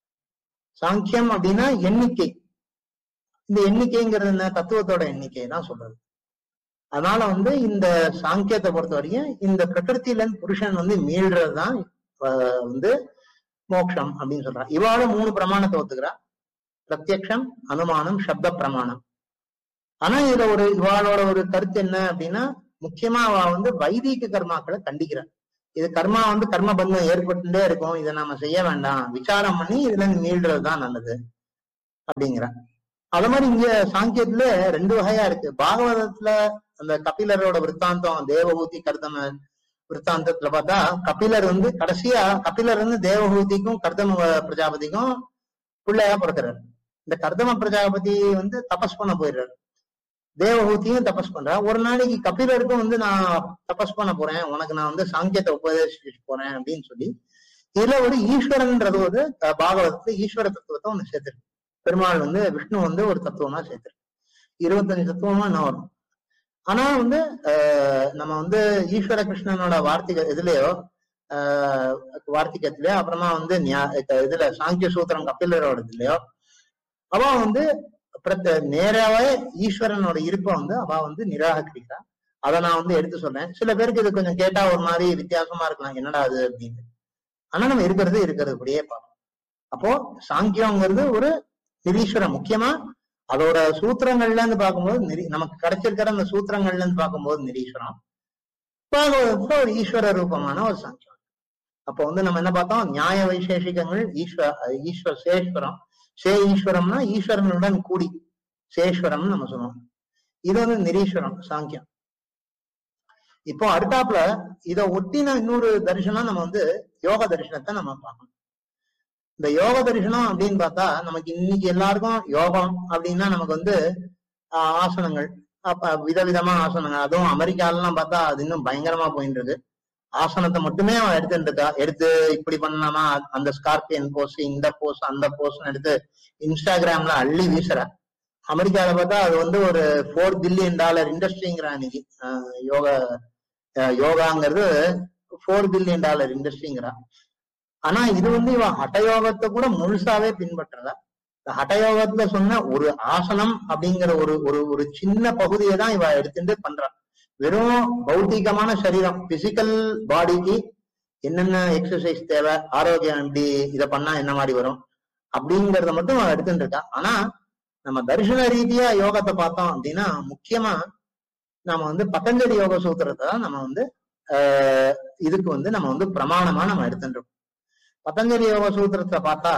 சாங்கியம் அப்படின்னா எண்ணிக்கை இந்த எண்ணிக்கைங்கிறது என்ன தத்துவத்தோட எண்ணிக்கை தான் சொல்றது அதனால வந்து இந்த சாங்கியத்தை பொறுத்த வரைக்கும் இந்த பிரகிருத்தில இருந்து புருஷன் வந்து மீள்றதுதான் ஆஹ் வந்து மோட்சம் அப்படின்னு சொல்றான் இவாள மூணு பிரமாணத்தை ஒத்துக்கிறா பிரத்யக்ஷம் அனுமானம் சப்த பிரமாணம் ஆனா இதுல ஒரு இவாளோட ஒரு கருத்து என்ன அப்படின்னா முக்கியமா அவ வந்து வைதிக கர்மாக்களை கண்டிக்கிறான் இது கர்மா வந்து கர்ம பந்தம் ஏற்பட்டுட்டே இருக்கும் இதை நாம செய்ய வேண்டாம் விசாரம் பண்ணி இதுல இருந்து மீள்றதுதான் நல்லது அப்படிங்கிறான் அது மாதிரி இங்க சாங்கியத்துல ரெண்டு வகையா இருக்கு பாகவதத்துல அந்த கபிலரோட விற்த்தாந்தம் தேவஹூதி கர்தம விற்த்தாந்தத்துல பார்த்தா கபிலர் வந்து கடைசியா கபிலர் வந்து தேவஹூதிக்கும் கர்தம வ- பிரஜாபதிக்கும் பிள்ளையா பிறக்கிறார் இந்த கர்தம பிரஜாபதி வந்து தபஸ் பண்ண போயிடுறாரு தேவஹூதியும் தபஸ் பண்றா ஒரு நாளைக்கு கபிலருக்கும் வந்து நான் தபஸ் பண்ண போறேன் உனக்கு நான் வந்து சாங்கியத்தை உபதேசிச்சு போறேன் அப்படின்னு சொல்லி இதுல ஒரு ஈஸ்வரன்ன்றது ஒரு அஹ், பாகவதத்துல ஈஸ்வர தத்துவத்தை ஒண்ணு சேர்த்திருக்கு பெருமாள் வந்து விஷ்ணு வந்து ஒரு தத்துவமா சேர்த்திருக்கு இருபத்தஞ்சு தத்துவமா என்ன வரும் ஆனா வந்து ஆஹ் நம்ம வந்து ஈஸ்வர கிருஷ்ணனோட வார்த்திக இதுலயோ ஆஹ் வார்த்திகத்திலயோ அப்புறமா வந்து ஞா- இத- இதுல சாங்கிய சூத்திரம் கபிலரோட இதுலயோ அவ வந்து பிரத்த நேராவே ஈஸ்வரனோட இருப்பை வந்து அவ வந்து நிராகரிக்கிறா அதை நான் வந்து எடுத்து சொல்றேன் சில பேருக்கு இது கொஞ்சம் கேட்டா ஒரு மாதிரி வித்தியாசமா இருக்கலாம் என்னடா அது அப்படின்னு ஆனா நம்ம இருக்கிறது இருக்கிறது அப்படியே பார்ப்போம் அப்போ சாங்கியம்ங்கிறது ஒரு நிரீஸ்வரம் முக்கியமா அதோட சூத்திரங்கள்ல இருந்து பார்க்கும்போது நிரி நமக்கு கிடைச்சிருக்கிற அந்த சூத்திரங்கள்ல இருந்து பார்க்கும்போது நிரீஸ்வரம் பாகவதத்துல ஒரு ஈஸ்வர ரூபமான ஒரு சாங்கியம் அப்போ வந்து நம்ம என்ன பார்த்தோம் நியாய வைசேஷிகங்கள் ஈஸ்வர ஈஸ்வர சேஸ்வரம் சே ஈஸ்வரம்னா ஈஸ்வரனுடன் கூடி சேஸ்வரம்னு நம்ம சொல்லுவோம் இது வந்து நிரீஸ்வரம் சாங்கியம் இப்போ அடுத்தாப்புல இத ஒட்டின இன்னொரு தரிசனம் நம்ம வந்து யோக தரிசனத்தை நம்ம பார்க்கணும் இந்த யோக தரிசனம் அப்படின்னு பார்த்தா நமக்கு இன்னைக்கு எல்லாருக்கும் யோகம் அப்படின்னா நமக்கு வந்து ஆஹ், ஆசனங்கள் அப்ப விதவிதமா ஆசனங்கள் அதுவும் அமெரிக்காலலாம் பார்த்தா அது இன்னும் பயங்கரமா போயிட்டு இருக்கு ஆசனத்தை மட்டுமே அவன் எடுத்துட்டு இருக்கா எடுத்து இப்படி பண்ணலாமா அந்த ஸ்கார்பியன் போஸ் இந்த போஸ் அந்த போஸ் எடுத்து இன்ஸ்டாகிராம்ல அள்ளி வீசுற அமெரிக்கால பார்த்தா அது வந்து ஒரு ஃபோர் பில்லியன் டாலர் இண்டஸ்ட்ரிங்கிறான் இன்னைக்கு ஆஹ் யோகா ஆஹ் யோகாங்கிறது ஃபோர் பில்லியன் டாலர் இண்டஸ்ட்ரிங்கிறான் ஆனா இது வந்து இவன் ஹட்டயோகத்தை கூட முழுசாவே பின்பற்றல இந்த ஹட்டயோகத்துல சொன்ன ஒரு ஆசனம் அப்படிங்கிற ஒரு ஒரு ஒரு சின்ன பகுதியை தான் இவ எடுத்துட்டு பண்றான் வெறும் பௌத்திகமான சரீரம் பிசிக்கல் பாடிக்கு என்னென்ன எக்ஸசைஸ் தேவை ஆரோக்கியம் எப்படி இதை பண்ணா என்ன மாதிரி வரும் அப்படிங்கறத மட்டும் அவன் எடுத்துட்டு இருக்கா ஆனா நம்ம தரிசன ரீதியா யோகத்தை பார்த்தோம் அப்படின்னா முக்கியமா நம்ம வந்து பதஞ்சலி யோக சூத்திரத்தை தான் நம்ம வந்து ஆஹ் இதுக்கு வந்து நம்ம வந்து பிரமாணமா நம்ம எடுத்துட்டு இருக்கோம் பதஞ்சலி யோக சூத்திரத்தை பார்த்தா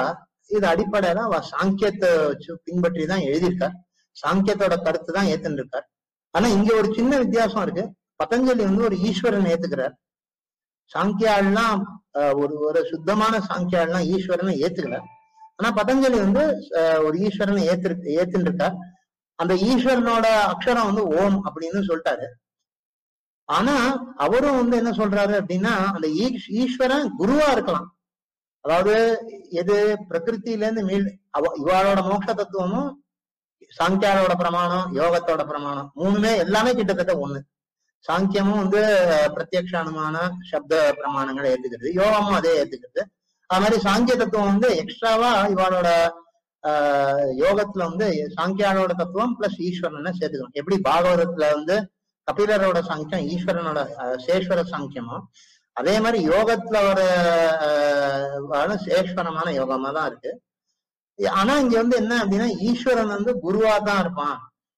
இது அடிப்படையில அவ சாங்கியத்தை வச்சு பின்பற்றி தான் எழுதியிருக்கார் சாங்கியத்தோட கருத்து தான் ஏத்துன்னு இருக்கார் ஆனா இங்க ஒரு சின்ன வித்தியாசம் இருக்கு பதஞ்சலி வந்து ஒரு ஈஸ்வரன் ஏத்துக்கிறார் சாங்கியாள்லாம் ஆஹ், ஒரு ஒரு சுத்தமான சாங்கியாள்லாம் ஈஸ்வரனை ஏத்துக்கல ஆனா பதஞ்சலி வந்து ஆஹ், ஒரு ஈஸ்வரனை ஏத்து ஏத்துன்னு இருக்கார் அந்த ஈஸ்வரனோட அக்ஷரம் வந்து ஓம் அப்படின்னு சொல்லிட்டாரு ஆனா அவரும் வந்து என்ன சொல்றாரு அப்படின்னா அந்த ஈஸ்- ஈஸ்வரன் குருவா இருக்கலாம் அதாவது எது பிரகிருத்தில இருந்து மீள் அவ இவாளோட மோட்ச தத்துவமும் சாங்கியாரோட பிரமாணம் யோகத்தோட பிரமாணம் மூணுமே எல்லாமே கிட்டத்தட்ட ஒண்ணு சாங்கியமும் வந்து பிரத்யக்ஷ அனுமான சப்த பிரமாணங்களை ஏத்துக்கிறது யோகமும் அதே ஏத்துக்கிறது அது மாதிரி சாங்கிய தத்துவம் வந்து எக்ஸ்ட்ராவா இவாளோட ஆஹ் யோகத்துல வந்து சாங்கியாரோட தத்துவம் பிளஸ் ஈஸ்வரனை சேர்த்துக்கணும் எப்படி பாகவதத்துல வந்து கபிலரோட சாங்கியம் ஈஸ்வரனோட ஆஹ் சேஸ்வர சாங்கியமோ அதே மாதிரி யோகத்துல வர ஆஹ் வர சேஸ்வரமான யோகமா தான் இருக்கு ஆனா இங்க வந்து என்ன அப்படின்னா ஈஸ்வரன் வந்து குருவா தான் இருப்பான்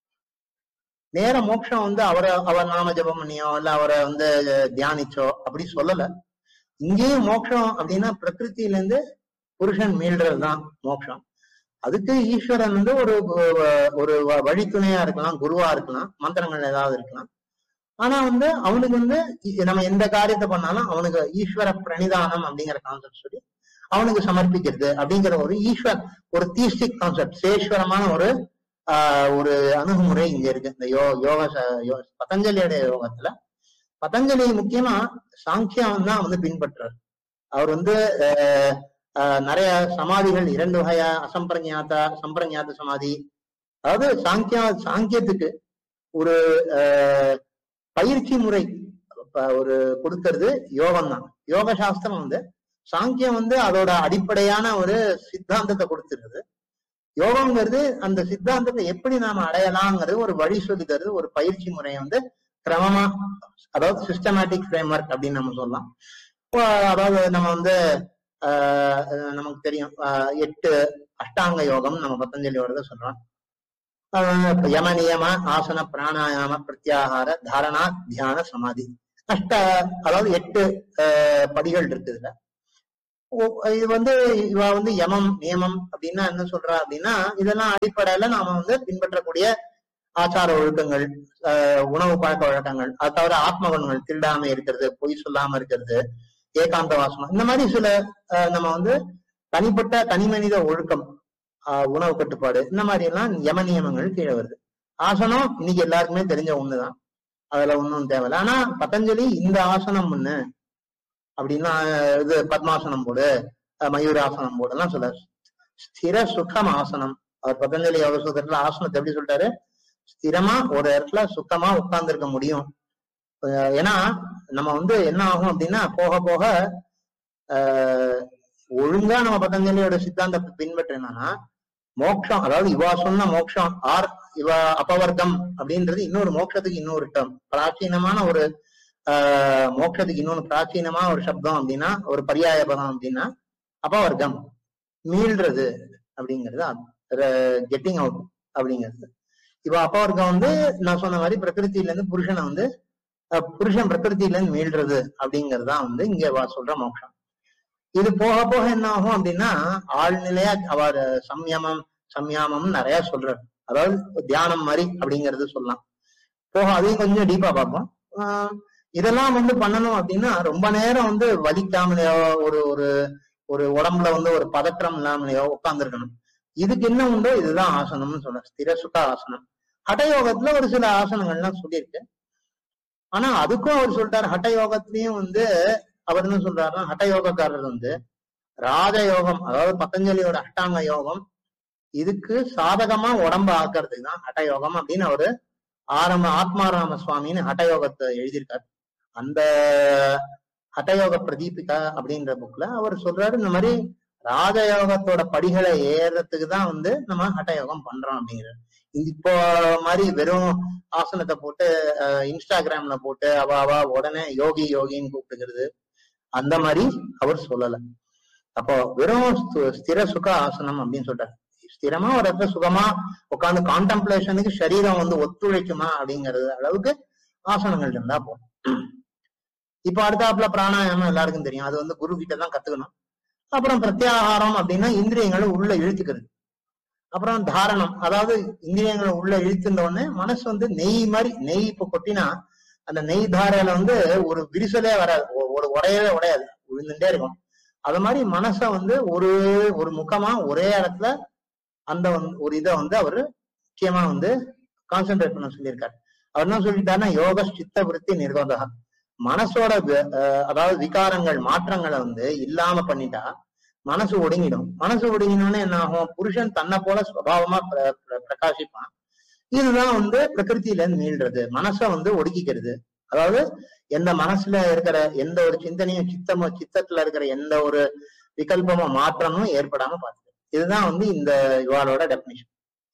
நேர மோட்சம் வந்து அவரை அவர் நாம ஜபம் பண்ணியோ இல்ல அவரை வந்து தியானிச்சோ அப்படி சொல்லல இங்கேயும் மோட்சம் அப்படின்னா பிரகிருத்தில இருந்து புருஷன் மீள்றதுதான் மோட்சம் அதுக்கு ஈஸ்வரன் வந்து ஒரு ஒரு வழித்துணையா இருக்கலாம் குருவா இருக்கலாம் மந்திரங்கள் ஏதாவது இருக்கலாம் ஆனா வந்து அவனுக்கு வந்து இ- நம்ம எந்த காரியத்தை பண்ணாலும் அவனுக்கு ஈஸ்வர பிரணிதானம் அப்படிங்கிற கான்செப்ட் சொல்லி அவனுக்கு சமர்ப்பிக்கிறது அப்படிங்கிற ஒரு ஈஸ்வர் ஒரு தீஸ்டிக் கான்செப்ட் சேஸ்வரமான ஒரு ஆஹ் ஒரு அணுகுமுறை இங்க இருக்கு இந்த யோ யோக ச- யோ- பதஞ்சலியோட யோகத்துல பதஞ்சலி முக்கியமா சாங்கியம் தான் வந்து பின்பற்றுறார் அவர் வந்து ஆஹ் ஆஹ் நிறைய சமாதிகள் இரண்டு வகையா அசம்பிரஞாத்த சம்பிரஞாத்த சமாதி அதாவது சாங்கியா சாங்கியத்துக்கு ஒரு ஆஹ் பயிற்சி முறை ப- ஒரு கொடுக்கறது யோகம் தான் யோக சாஸ்திரம் வந்து சாங்கியம் வந்து அதோட அடிப்படையான ஒரு சித்தாந்தத்தை கொடுத்துருது யோகம்ங்கிறது அந்த சித்தாந்தத்தை எப்படி நாம அடையலாங்கிறது ஒரு வழி சொல்லி தருது ஒரு பயிற்சி முறையை வந்து கிரமமா அதாவது சிஸ்டமேட்டிக் ஃப்ரேம்ஒர்க் அப்படின்னு நம்ம சொல்லலாம் இப்போ அதாவது நம்ம வந்து ஆஹ் நமக்கு தெரியும் ஆஹ் எட்டு அஷ்டாங்க யோகம் நம்ம பத்தஞ்சலியோட சொல்றோம் ஆஹ் இப்ப யம நியம ஆசன பிராணாயாம பிரத்யாகார தாரணா தியான சமாதி அஷ்ட அதாவது எட்டு ஆஹ் படிகள் இருக்கு இதுல ஓ- இது வந்து இவ வந்து யமம் நியமம் அப்படின்னா என்ன சொல்றா அப்படின்னா இதெல்லாம் அடிப்படையில நாம வந்து பின்பற்றக்கூடிய ஆச்சார ஒழுக்கங்கள் ஆஹ் உணவு பழக்க வழக்கங்கள் அது தவிர ஆத்ம குணங்கள் திருடாம இருக்கிறது பொய் சொல்லாம இருக்கிறது ஏகாந்த வாசனம் இந்த மாதிரி சில ஆஹ் நம்ம வந்து தனிப்பட்ட தனி மனித ஒழுக்கம் ஆஹ் உணவு கட்டுப்பாடு இந்த மாதிரி எல்லாம் யம நியமங்கள் கீழே வருது ஆசனம் இன்னைக்கு எல்லாருக்குமே தெரிஞ்ச ஒண்ணுதான் அதுல ஒண்ணும் தேவையில்ல ஆனா பதஞ்சலி இந்த ஆசனம் ஒண்ணு அப்படின்னா ஆஹ் இது பத்மாசனம் போடு ஆஹ் மயூராசனம் போடு எல்லாம் சொல்ல ஸ்திர சுகம் ஆசனம் அவர் பதஞ்சலி யோக சூத்திரத்துல ஆசனத்தை எப்படி சொல்லிட்டாரு ஸ்திரமா ஒரு இடத்துல சுத்தமா உட்கார்ந்து இருக்க முடியும் ஆஹ் ஏன்னா நம்ம வந்து என்ன ஆகும் அப்படின்னா போக போக ஆஹ் ஒழுங்கா நம்ம பதஞ்சலியோட சித்தாந்தத்தை பின்பற்றினா மோட்சம் அதாவது இவா சொன்ன மோட்சம் ஆர் இவ அபவர்க்கம் அப்படின்றது இன்னொரு மோட்சத்துக்கு இன்னொரு டேர்ம் பிராச்சீனமான ஒரு ஆஹ் மோட்சத்துக்கு இன்னொன்னு பிராச்சீனமான ஒரு சப்தம் அப்படின்னா ஒரு பரியாய பதம் அப்படின்னா அபவர்க்கம் மீள்றது அப்படிங்கிறது கெட்டிங் அவுட் அப்படிங்கிறது இப்ப அபவர்க்கம் வந்து நான் சொன்ன மாதிரி பிரகிருத்தில இருந்து புருஷனை வந்து அஹ், புருஷன் பிரகிருத்தில இருந்து மீள்றது அப்படிங்கிறது தான் வந்து இங்க வா சொல்ற மோட்சம் இது போக போக என்ன ஆகும் அப்படின்னா ஆழ்நிலையா அவர் சம்யமம் சம்யாமம் நிறைய சொல்றாரு அதாவது தியானம் மாதிரி அப்படிங்கிறது சொல்லலாம் போக அதையும் கொஞ்சம் டீப்பா பார்ப்போம் ஆஹ் இதெல்லாம் வந்து பண்ணணும் அப்படின்னா ரொம்ப நேரம் வந்து வலிக்காமலையோ ஒரு ஒரு ஒரு உடம்புல வந்து ஒரு பதற்றம் இல்லாமலையோ உட்கார்ந்துருக்கணும் இதுக்கு என்ன உண்டோ இதுதான் ஆசனம்னு சொல்ற ஸ்திர சுக ஆசனம் ஹடயோகத்துல ஒரு சில ஆசனங்கள்லாம் சொல்லியிருக்கு ஆனா அதுக்கும் அவர் சொல்லிட்டாரு ஹட்டயோகத்திலயும் வந்து அவர் என்ன சொல்றாருன்னா ஹட்டயோகக்காரர் வந்து ராஜயோகம் அதாவது பதஞ்சலியோட அஷ்டாங்க யோகம் இதுக்கு சாதகமா உடம்ப ஆக்குறதுக்கு தான் ஹட்டயோகம் அப்படின்னு அவரு ஆரம்ப ஆத்மாராம சுவாமின்னு ஹட்டயோகத்தை எழுதியிருக்காரு அந்த ஹட்டயோக பிரதீபிகா அப்படின்ற புக்ல அவர் சொல்றாரு இந்த மாதிரி ராஜயோகத்தோட படிகளை ஏறதுக்கு தான் வந்து நம்ம ஹட்டயோகம் பண்றோம் அப்படிங்கிறார் இந்த இப்போ மாதிரி வெறும் ஆசனத்தை போட்டு அஹ், இன்ஸ்டாகிராம்ல போட்டு அவ அவ உடனே யோகி யோகின்னு கூப்பிட்டுக்கிறது அந்த மாதிரி அவர் சொல்லல அப்போ வெறும் ஸ்து- ஸ்திர சுக ஆசனம் அப்படின்னு சொல்றாரு ஸ்திரமா ஒரு இடத்துல சுகமா உட்காந்து கான்டம்ப்ளேஷனுக்கு சரீரம் வந்து ஒத்துழைக்குமா அப்படிங்கறது அளவுக்கு ஆசனங்கள் இருந்தா போதும் இப்ப அடுத்தாப்புல பிராணாயாமம் எல்லாருக்கும் தெரியும் அது வந்து குரு கிட்ட தான் கத்துக்கணும் அப்புறம் பிரத்யாகாரம் அப்படின்னா இந்திரியங்களை உள்ள இழுத்துக்கிறது அப்புறம் தாரணம் அதாவது இந்திரியங்களை உள்ள இழுத்துட்ட உடனே மனசு வந்து நெய் மாதிரி நெய் இப்ப கொட்டினா அந்த நெய் தாரையில வந்து ஒரு விரிசலே வராது ஒ- ஒரு உடையவே உடையாது விழுந்துட்டே இருக்கும் அது மாதிரி மனச வந்து ஒரு ஒரு முகமா ஒரே இடத்துல அந்த வந்து- ஒரு இதை வந்து அவரு முக்கியமா வந்து கான்சென்ட்ரேட் பண்ண சொல்லியிருக்காரு அவர் என்ன சொல்லிட்டாருன்னா யோக சித்த விருத்தி நிர்வாகம் மனசோட வி- அஹ் அதாவது விகாரங்கள் மாற்றங்களை வந்து இல்லாம பண்ணிட்டா மனசு ஒடுங்கிடும் மனசு ஒடுங்கினோடனே என்ன ஆகும் புருஷன் தன்னை போல சுபாவமா பிர- பிர- பிரகாசிப்பான் இதுதான் வந்து பிரகிருத்தில இருந்து மீள்றது மனசை வந்து ஒடுக்கிக்கிறது அதாவது எந்த மனசுல இருக்கிற எந்த ஒரு சிந்தனையும் சித்தமோ சித்தத்துல இருக்கிற எந்த ஒரு விகல்பமோ மாற்றமும் ஏற்படாம பார்த்துக்கிறது இதுதான் வந்து இந்த இவாளோட டெபினிஷன்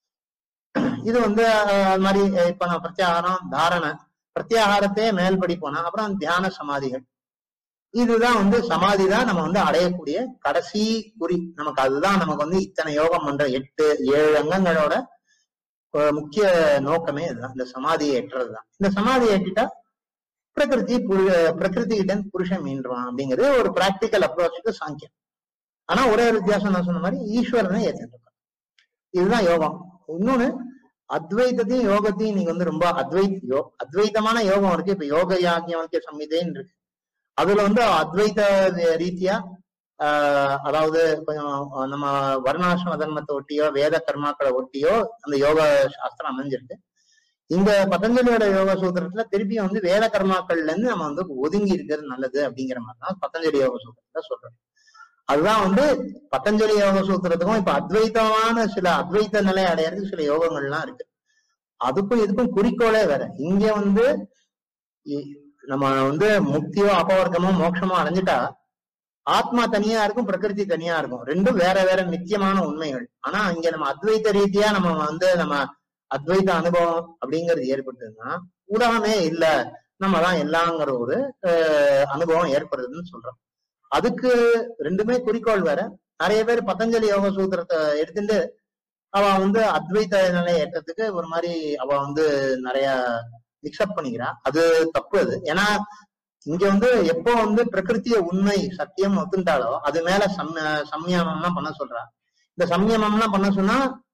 இது வந்து அஹ், அது மாதிரி அஹ், இப்ப நான் பிரத்யாகாரம் தாரணை பிரத்யாகாரத்தையே மேல்படி போனா அப்புறம் தியான சமாதிகள் இதுதான் வந்து சமாதி தான் நம்ம வந்து அடையக்கூடிய கடைசி குறி நமக்கு அதுதான் நமக்கு வந்து இத்தனை யோகம் பண்ற எட்டு ஏழு அங்கங்களோட அஹ், முக்கிய நோக்கமே இதுதான் இந்த சமாதியை எட்டுறதுதான் இந்த சமாதியை எட்டிட்டா பிரகிருதி புரு பிரகிருதி கிட்ட இருந்து புருஷன் மீண்டுவான் அப்படிங்கிறது ஒரு பிராக்டிக்கல் அப்ரோச்சுக்கு சாங்கியம் ஆனா ஒரே ஒரு வித்தியாசம் நான் சொன்ன மாதிரி ஈஸ்வரனை ஏத்துட்டு இதுதான் யோகம் இன்னொன்னு அத்வைதத்தையும் யோகத்தையும் நீங்க வந்து ரொம்ப அத்வைத் யோ அத்வைதமான யோகம் இருக்கு இப்ப யோக யாக்கியம் சம்மிதேன்னு இருக்கு அதுல வந்து அத்வைத ரீதியா ஆஹ் அதாவது கொஞ்சம் நம்ம வர்ணாசிரம தர்மத்தை ஒட்டியோ வேத கர்மாக்களை ஒட்டியோ அந்த யோக சாஸ்திரம் அமைஞ்சிருக்கு இந்த பதஞ்சலியோட யோக சூத்திரத்துல திருப்பியும் வந்து வேத கர்மாக்கள்ல இருந்து நம்ம வந்து ஒதுங்கி இருக்கிறது நல்லது அப்படிங்கிற மாதிரி தான் பதஞ்சலி யோக சூத்திரத்துல சொல்றோம் அதுதான் வந்து பதஞ்சலி யோக சூத்திரத்துக்கும் இப்ப அத்வைதமான சில அத்வைத நிலை அடையறதுக்கு சில யோகங்கள்லாம் இருக்கு அதுக்கும் இதுக்கும் குறிக்கோளே வேற இங்க வந்து இ- நம்ம வந்து முக்தியோ அபவர்க்கமோ மோட்சமோ அடைஞ்சிட்டா ஆத்மா தனியா இருக்கும் பிரகிருதி தனியா இருக்கும் ரெண்டும் வேற வேற நித்தியமான உண்மைகள் ஆனா இங்க நம்ம அத்வைத ரீதியா நம்ம வந்து நம்ம அத்வைத அனுபவம் அப்படிங்கிறது ஏற்பட்டதுன்னா உலகமே இல்ல நம்ம தான் எல்லாங்கிற ஒரு அஹ், அனுபவம் ஏற்படுதுன்னு சொல்றோம் அதுக்கு ரெண்டுமே குறிக்கோள் வேற நிறைய பேர் பதஞ்சலி யோக சூத்திரத்தை எடுத்துட்டு அவ வந்து அத்வைத நிலையை ஏற்றத்துக்கு ஒரு மாதிரி அவ வந்து நிறைய மிக்ஸ்அப் பண்ணிக்கிறா அது தப்பு அது ஏன்னா இங்க வந்து எப்போ வந்து பிரகிருத்திய உண்மை சத்தியம் ஒத்துண்டாலோ அது மேல சம் சம்யமம்லாம் பண்ண சொல்றா இந்த சம்யமம்லாம் பண்ண சொன்னா